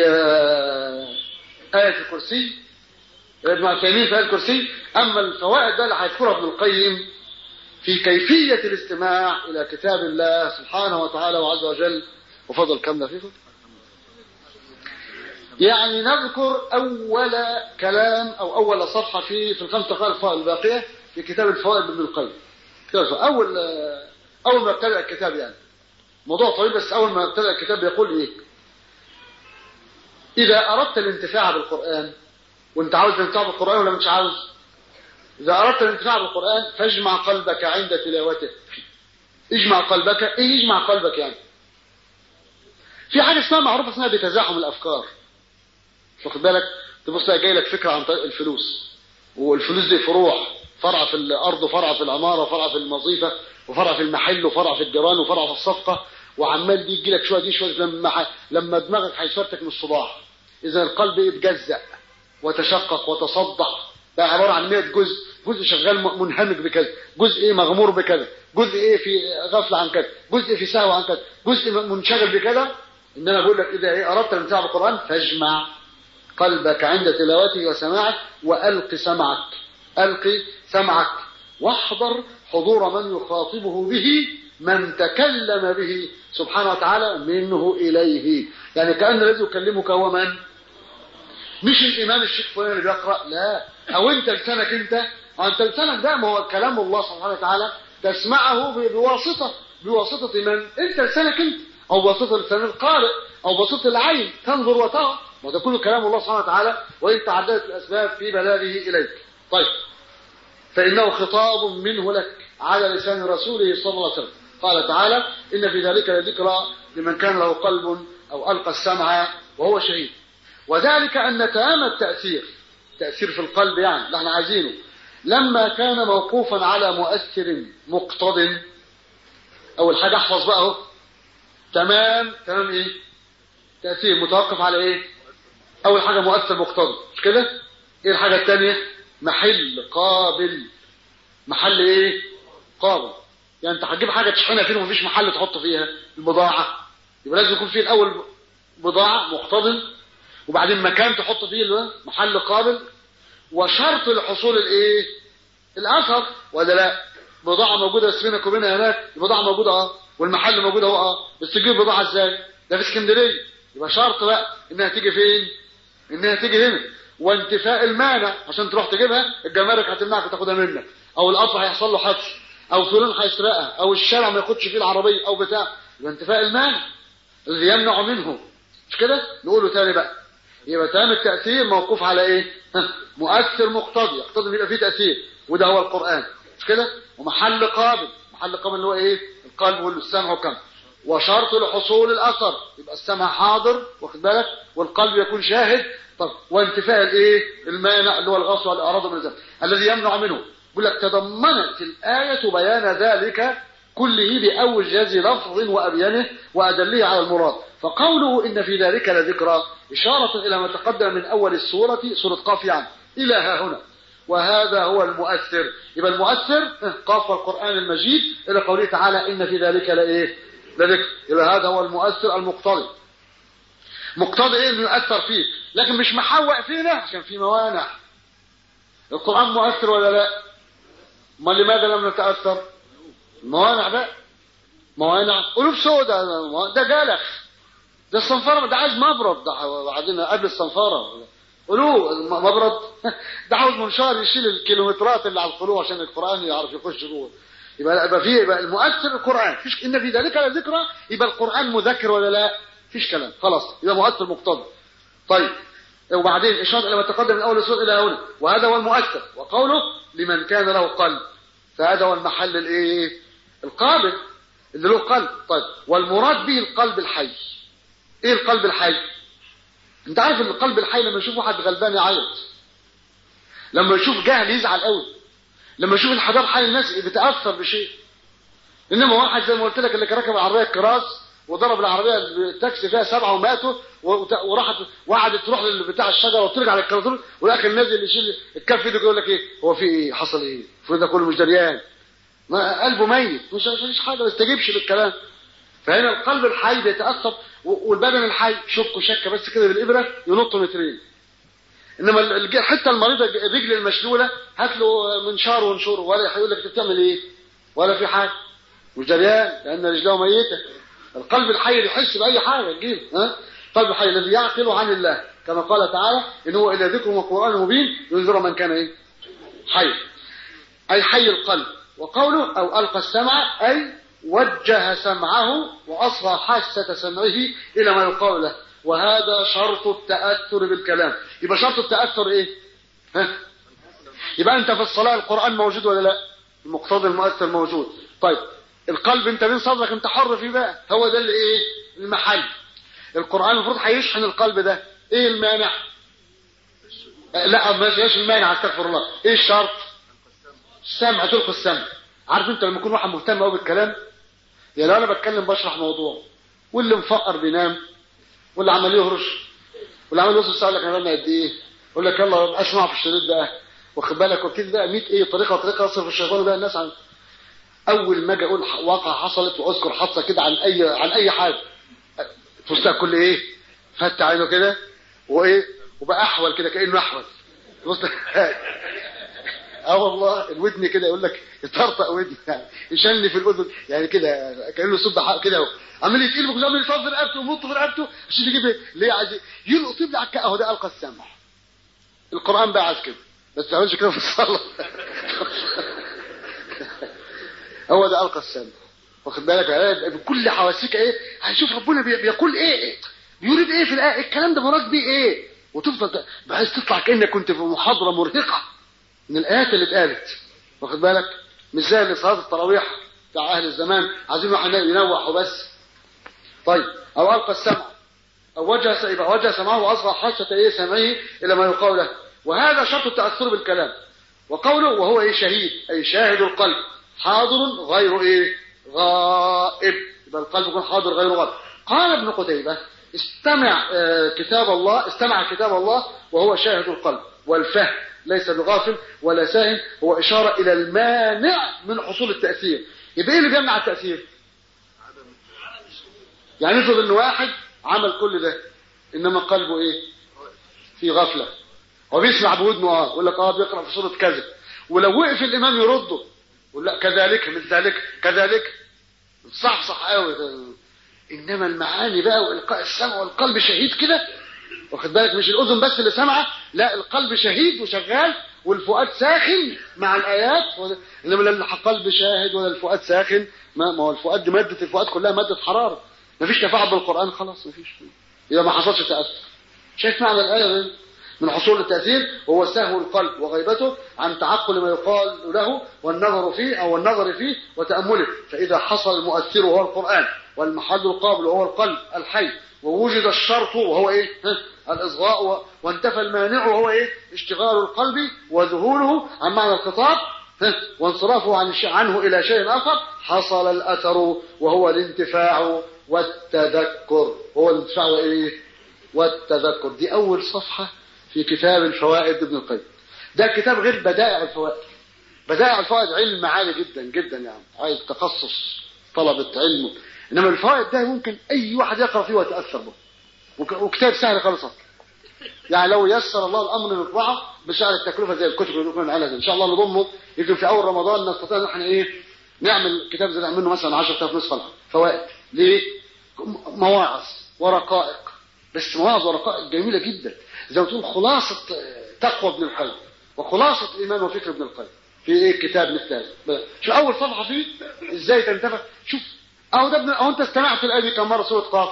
آية الكرسي ابن عثيمين في آية الكرسي أما الفوائد بقى اللي هيذكرها ابن القيم في كيفية الاستماع إلى كتاب الله سبحانه وتعالى وعز وجل وفضل كم دقيقة يعني نذكر أول كلام أو أول صفحة في في الخمس دقائق الباقية في كتاب الفوائد ابن القيم أول أول ما ابتدأ الكتاب يعني موضوع طويل بس أول ما ابتدأ الكتاب يقول إيه إذا أردت الانتفاع بالقرآن وأنت عاوز الانتفاع بالقرآن ولا مش عاوز إذا أردت الانتفاع بالقرآن فاجمع قلبك عند تلاوته اجمع قلبك إيه يجمع قلبك يعني في حاجة اسمها معروفة اسمها بتزاحم الأفكار واخد بالك تبص جاي لك فكرة عن طريق الفلوس والفلوس دي فروع فرع في الأرض وفرع في العمارة وفرع في الوظيفة وفرع في المحل وفرع في الجيران وفرع في الصفقة وعمال دي يجي لك شويه دي شويه لما ح... لما دماغك هيفرتك من الصداع اذا القلب يتجزأ وتشقق وتصدع بقى عباره عن 100 جزء جزء شغال منهمك بكذا جزء ايه مغمور بكذا جزء ايه في غفله عن كذا جزء في سهو عن كذا جزء منشغل بكذا ان انا بقول لك اذا ايه اردت الانتفاع بالقران فاجمع قلبك عند تلاوته وسماعه والق سمعك القي سمعك واحضر حضور من يخاطبه به من تكلم به سبحانه وتعالى منه إليه يعني كأن الذي يكلمك هو من مش الإمام الشيخ فلان اللي بيقرأ لا أو أنت لسانك أنت أنت لسانك ده ما هو كلام الله سبحانه وتعالى تسمعه بواسطة بواسطة من أنت لسانك أنت أو بواسطة لسان القارئ أو بواسطة العين تنظر وترى وده كله كلام الله سبحانه وتعالى وإن تعددت الأسباب في بلاغه إليك طيب فإنه خطاب منه لك على لسان رسوله صلى الله عليه وسلم قال تعالى إن في ذلك لذكرى لمن كان له قلب أو ألقى السمع وهو شهيد وذلك أن تمام التأثير تأثير في القلب يعني اللي احنا عايزينه لما كان موقوفا على مؤثر مقتض أول حاجة احفظ بقى اهو تمام تمام ايه تأثير متوقف على ايه أول حاجة مؤثر مقتضي مش كده ايه الحاجة الثانية محل قابل محل ايه قابل يعني انت هتجيب حاجة تشحنها فين ومفيش محل تحط فيها البضاعة يبقى لازم يكون فيه الأول بضاعة مقتضن وبعدين مكان تحط فيه محل قابل وشرط لحصول الايه الاثر ولا لا بضاعه موجوده بس بينك وبينها هناك البضاعه موجوده اه والمحل موجود اهو اه بس تجيب بضاعه ازاي ده في اسكندريه يبقى شرط بقى انها تيجي فين انها تيجي هنا وانتفاء المانع عشان تروح تجيبها الجمارك هتمنعك وتاخدها منك او القطر هيحصل له حادث او فلان هيسرقها او الشارع ما ياخدش فيه العربيه او بتاع يبقى انتفاء المانع الذي يمنع منه مش كده نقوله تاني بقى يبقى تمام التأثير موقوف على ايه مؤثر مقتضي يقتضي يبقى فيه تأثير وده هو القرآن مش كده ومحل قابل محل قابل اللي هو ايه القلب والسمع والكم وشرط لحصول الاثر يبقى السمع حاضر واخد بالك والقلب يكون شاهد طب وانتفاء الايه المانع اللي هو الغصب والاعراض من الذنب الذي يمنع منه يقول لك تضمنت الايه بيان ذلك كله باوجز لفظ وابينه وادله على المراد فقوله ان في ذلك لذكرى اشاره الى ما تقدم من اول السوره سوره قاف يعني الى ها هنا وهذا هو المؤثر يبقى المؤثر قاف القرآن المجيد إلى قوله تعالى إن في ذلك لإيه لذكر يبقى هذا هو المؤثر المقتضي مقتضي إيه إنه يؤثر فيه لكن مش محوق فينا عشان في موانع القرآن مؤثر ولا لا ما لماذا لم نتأثر موانع بقى موانع قلوب سوداء ده جالخ ده الصنفرة ده عايز مبرد ده بعدين قبل الصنفرة قلوب مبرد ده عاوز منشار يشيل الكيلومترات اللي على القلوب عشان القرآن يعرف يخش جوه يبقى يبقى فيه يبقى المؤثر القرآن فيش ان في ذلك لذكرى يبقى القرآن مذكر ولا لا فيش كلام خلاص يبقى مؤثر مقتضى طيب وبعدين اشاره الى ما تقدم من اول السوره الى هنا وهذا هو المؤثر وقوله لمن كان له قلب فهذا هو المحل الايه القابل اللي له قلب طيب والمراد به القلب الحي ايه القلب الحي انت عارف ان القلب الحي لما يشوف واحد غلبان يعيط لما يشوف جاهل يزعل قوي لما يشوف الحضار حي الناس بتاثر بشيء انما واحد زي ما قلت لك اللي كان راكب العربيه الكراس وضرب العربيه التاكسي فيها سبعه وماتوا وراحت وقعدت تروح بتاع الشجره وترجع للكراتور والاخر نازل يشيل الكف ايده يقول لك ايه هو في ايه حصل ايه المفروض ده كله مش دريان ما قلبه ميت مش مفيش حاجه ما يستجيبش للكلام فهنا القلب الحي بيتاثر والبدن الحي شك وشك بس كده بالابره ينط مترين انما الحته المريضه الرجل المشلوله هات له منشار وانشره ولا هيقول لك انت بتعمل ايه ولا في حاجه مش دريان لان رجله ميته القلب الحي يحس باي حاجه تجيب ها القلب الحي الذي يعقل عن الله كما قال تعالى ان هو الى ذكر وقران مبين ينذر من كان ايه حي اي حي القلب وقوله او القى السمع اي وجه سمعه واصغى حاسه سمعه الى ما يقال له وهذا شرط التاثر بالكلام يبقى شرط التاثر ايه ها يبقى انت في الصلاه القران موجود ولا لا المقتضى المؤثر موجود طيب القلب انت من صدرك انت حر فيه بقى هو ده اللي ايه المحل القران المفروض هيشحن القلب ده ايه المانع لا ما ايش المانع استغفر الله ايه الشرط السمع تلقي السمع عارف انت لما يكون واحد مهتم قوي بالكلام يعني لو انا بتكلم بشرح موضوع واللي مفقر بينام واللي عمال يهرش واللي عمال يوصل سؤال لك انا قد ايه يقول لك يلا اسمع في الشريط ده واخد بالك وكده بقى 100 ايه طريقه طريقه يصرف الشيطان بقى الناس عن اول ما اجي اقول واقعه حصلت واذكر حادثه كده عن اي عن اي حاجه تبص كل ايه فتح عينه كده وايه وبقى احول كده كانه احول بص اه والله الودن كده يقول لك يطرطق ودن يعني يشن في الاذن يعني كده كانه صب حق كده اهو عمال يتقلب كل عمال يصف رقبته ويمط في رقبته عشان يجيب إيه؟ ليه عايز يلقط يبلع على اهو ده القى السمع القران بقى عايز كده بس ما تعملش كده في الصلاه هو ده القى السمع واخد بالك بكل حواسيك ايه هيشوف ربنا بيقول ايه بيريد ايه في الايه الكلام ده مراد بيه ايه وتفضل بحيث تطلع كانك كنت في محاضره مرهقه من الايات اللي اتقالت واخد بالك مش زي اللي صلاه التراويح بتاع اهل الزمان عايزين واحد ينوح وبس طيب او القى السمع او وجه يبقى وجه سمعه واصغى حاسه ايه سمعه الى ما يقال له وهذا شرط التاثر بالكلام وقوله وهو ايه شهيد اي شاهد القلب حاضر غير ايه غائب يبقى القلب يكون حاضر غير غائب قال ابن قتيبة استمع آه كتاب الله استمع كتاب الله وهو شاهد القلب والفهم ليس بغافل ولا ساهم هو إشارة إلى المانع من حصول التأثير يبقى إيه اللي بيمنع التأثير يعني افرض ان واحد عمل كل ده انما قلبه ايه في غفلة هو بيسمع بودنه اه يقول لك اه بيقرأ في سورة كذا ولو وقف الامام يرده يقول لا كذلك مثل ذلك كذلك صح صح قوي انما المعاني بقى والقاء السمع والقلب شهيد كده واخد بالك مش الاذن بس اللي سامعه لا القلب شهيد وشغال والفؤاد ساخن مع الايات انما لا القلب شاهد ولا الفؤاد ساخن ما, ما هو الفؤاد دي ماده الفؤاد كلها ماده حراره ما فيش تفاعل بالقران خلاص ما فيش اذا ما حصلش تاثر شايف معنى الايه دي من حصول التأثير هو سهو القلب وغيبته عن تعقل ما يقال له والنظر فيه أو النظر فيه وتأمله فإذا حصل المؤثر وهو القرآن والمحل القابل وهو القلب الحي ووجد الشرط وهو إيه الإصغاء وانتفى المانع وهو إيه اشتغال القلب وذهوله عن معنى الخطاب وانصرافه عن عنه إلى شيء آخر حصل الأثر وهو الانتفاع والتذكر هو الانتفاع وإيه والتذكر دي أول صفحة في كتاب الفوائد ابن القيم ده كتاب غير بدائع الفوائد بدائع الفوائد علم عالي جدا جدا يعني عايز تخصص طلبة علم انما الفوائد ده ممكن اي واحد يقرا فيه ويتاثر به وكتاب سهل خالص يعني لو يسر الله الامر نطبعه بسعر التكلفه زي الكتب اللي بنقول عليها ان شاء الله نضمه يمكن في اول رمضان نستطيع ان احنا ايه نعمل كتاب زي منه مثلا 10000 نسخه فوائد ليه مواعظ ورقائق بس مواعظ ورقائق جميله جدا زي ما تقول خلاصة تقوى ابن القيم وخلاصة إيمان وفكر ابن القيم في إيه كتاب مثل هذا شو أول صفحة فيه إزاي تنتفع شوف أهو ده ابن أهو أنت استمعت الآية دي كم مرة سورة قاف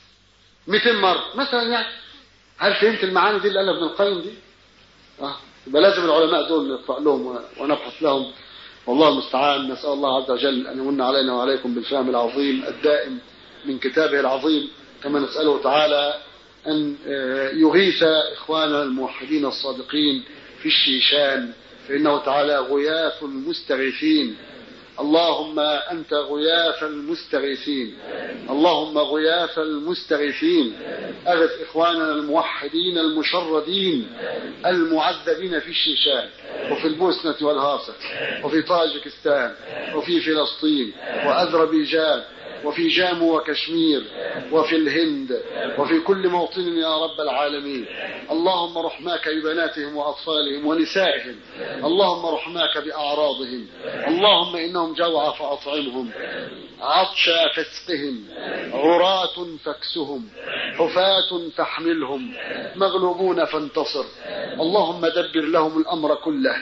200 مرة مثلا يعني هل فهمت المعاني دي اللي قالها ابن القيم دي؟ آه يبقى لازم العلماء دول نقرأ لهم ونبحث لهم والله المستعان نسأل الله عز وجل أن يمن علينا وعليكم بالفهم العظيم الدائم من كتابه العظيم كما نسأله تعالى أن يغيث إخواننا الموحدين الصادقين في الشيشان فإنه تعالى غياث المستغيثين اللهم أنت غياث المستغيثين اللهم غياث المستغيثين أغث إخواننا الموحدين المشردين المعذبين في الشيشان وفي البوسنة والهاصة وفي طاجكستان وفي فلسطين وأذربيجان وفي جامو وكشمير وفي الهند وفي كل موطن يا رب العالمين اللهم رحماك ببناتهم وأطفالهم ونسائهم اللهم رحماك بأعراضهم اللهم إنهم جوع فأطعمهم عطشا فاسقهم عراة فاكسهم حفاة فاحملهم مغلوبون فانتصر اللهم دبر لهم الأمر كله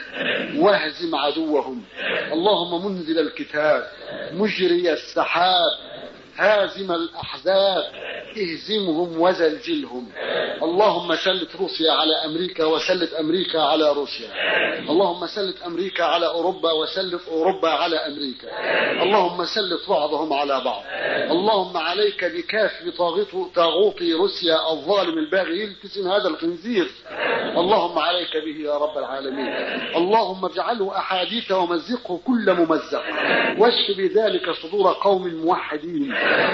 واهزم عدوهم اللهم منزل الكتاب مجري السحاب هازم الأحزاب اهزمهم وزلزلهم اللهم سلط روسيا على أمريكا وسلط أمريكا على روسيا اللهم سلط أمريكا على أوروبا وسلط أوروبا على أمريكا اللهم سلط بعضهم على بعض اللهم عليك بكاف بطاغوت طاغوت روسيا الظالم الباغي يلتزم هذا الخنزير اللهم عليك به يا رب العالمين اللهم اجعله أحاديث ومزقه كل ممزق واشف بذلك صدور قوم موحدين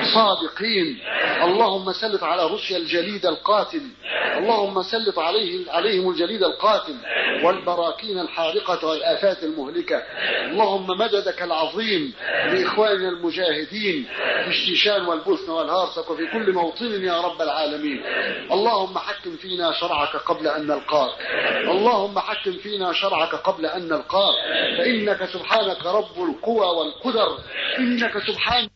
صادقين اللهم سلط على روسيا الجليد القاتل اللهم سلط عليه عليهم الجليد القاتل والبراكين الحارقة والآفات المهلكة اللهم مددك العظيم لإخواننا المجاهدين في الشيشان والبوسنة والهارسك وفي كل موطن يا رب العالمين اللهم حكم فينا شرعك قبل أن نلقاك اللهم حكم فينا شرعك قبل أن نلقاك فإنك سبحانك رب القوى والقدر إنك سبحانك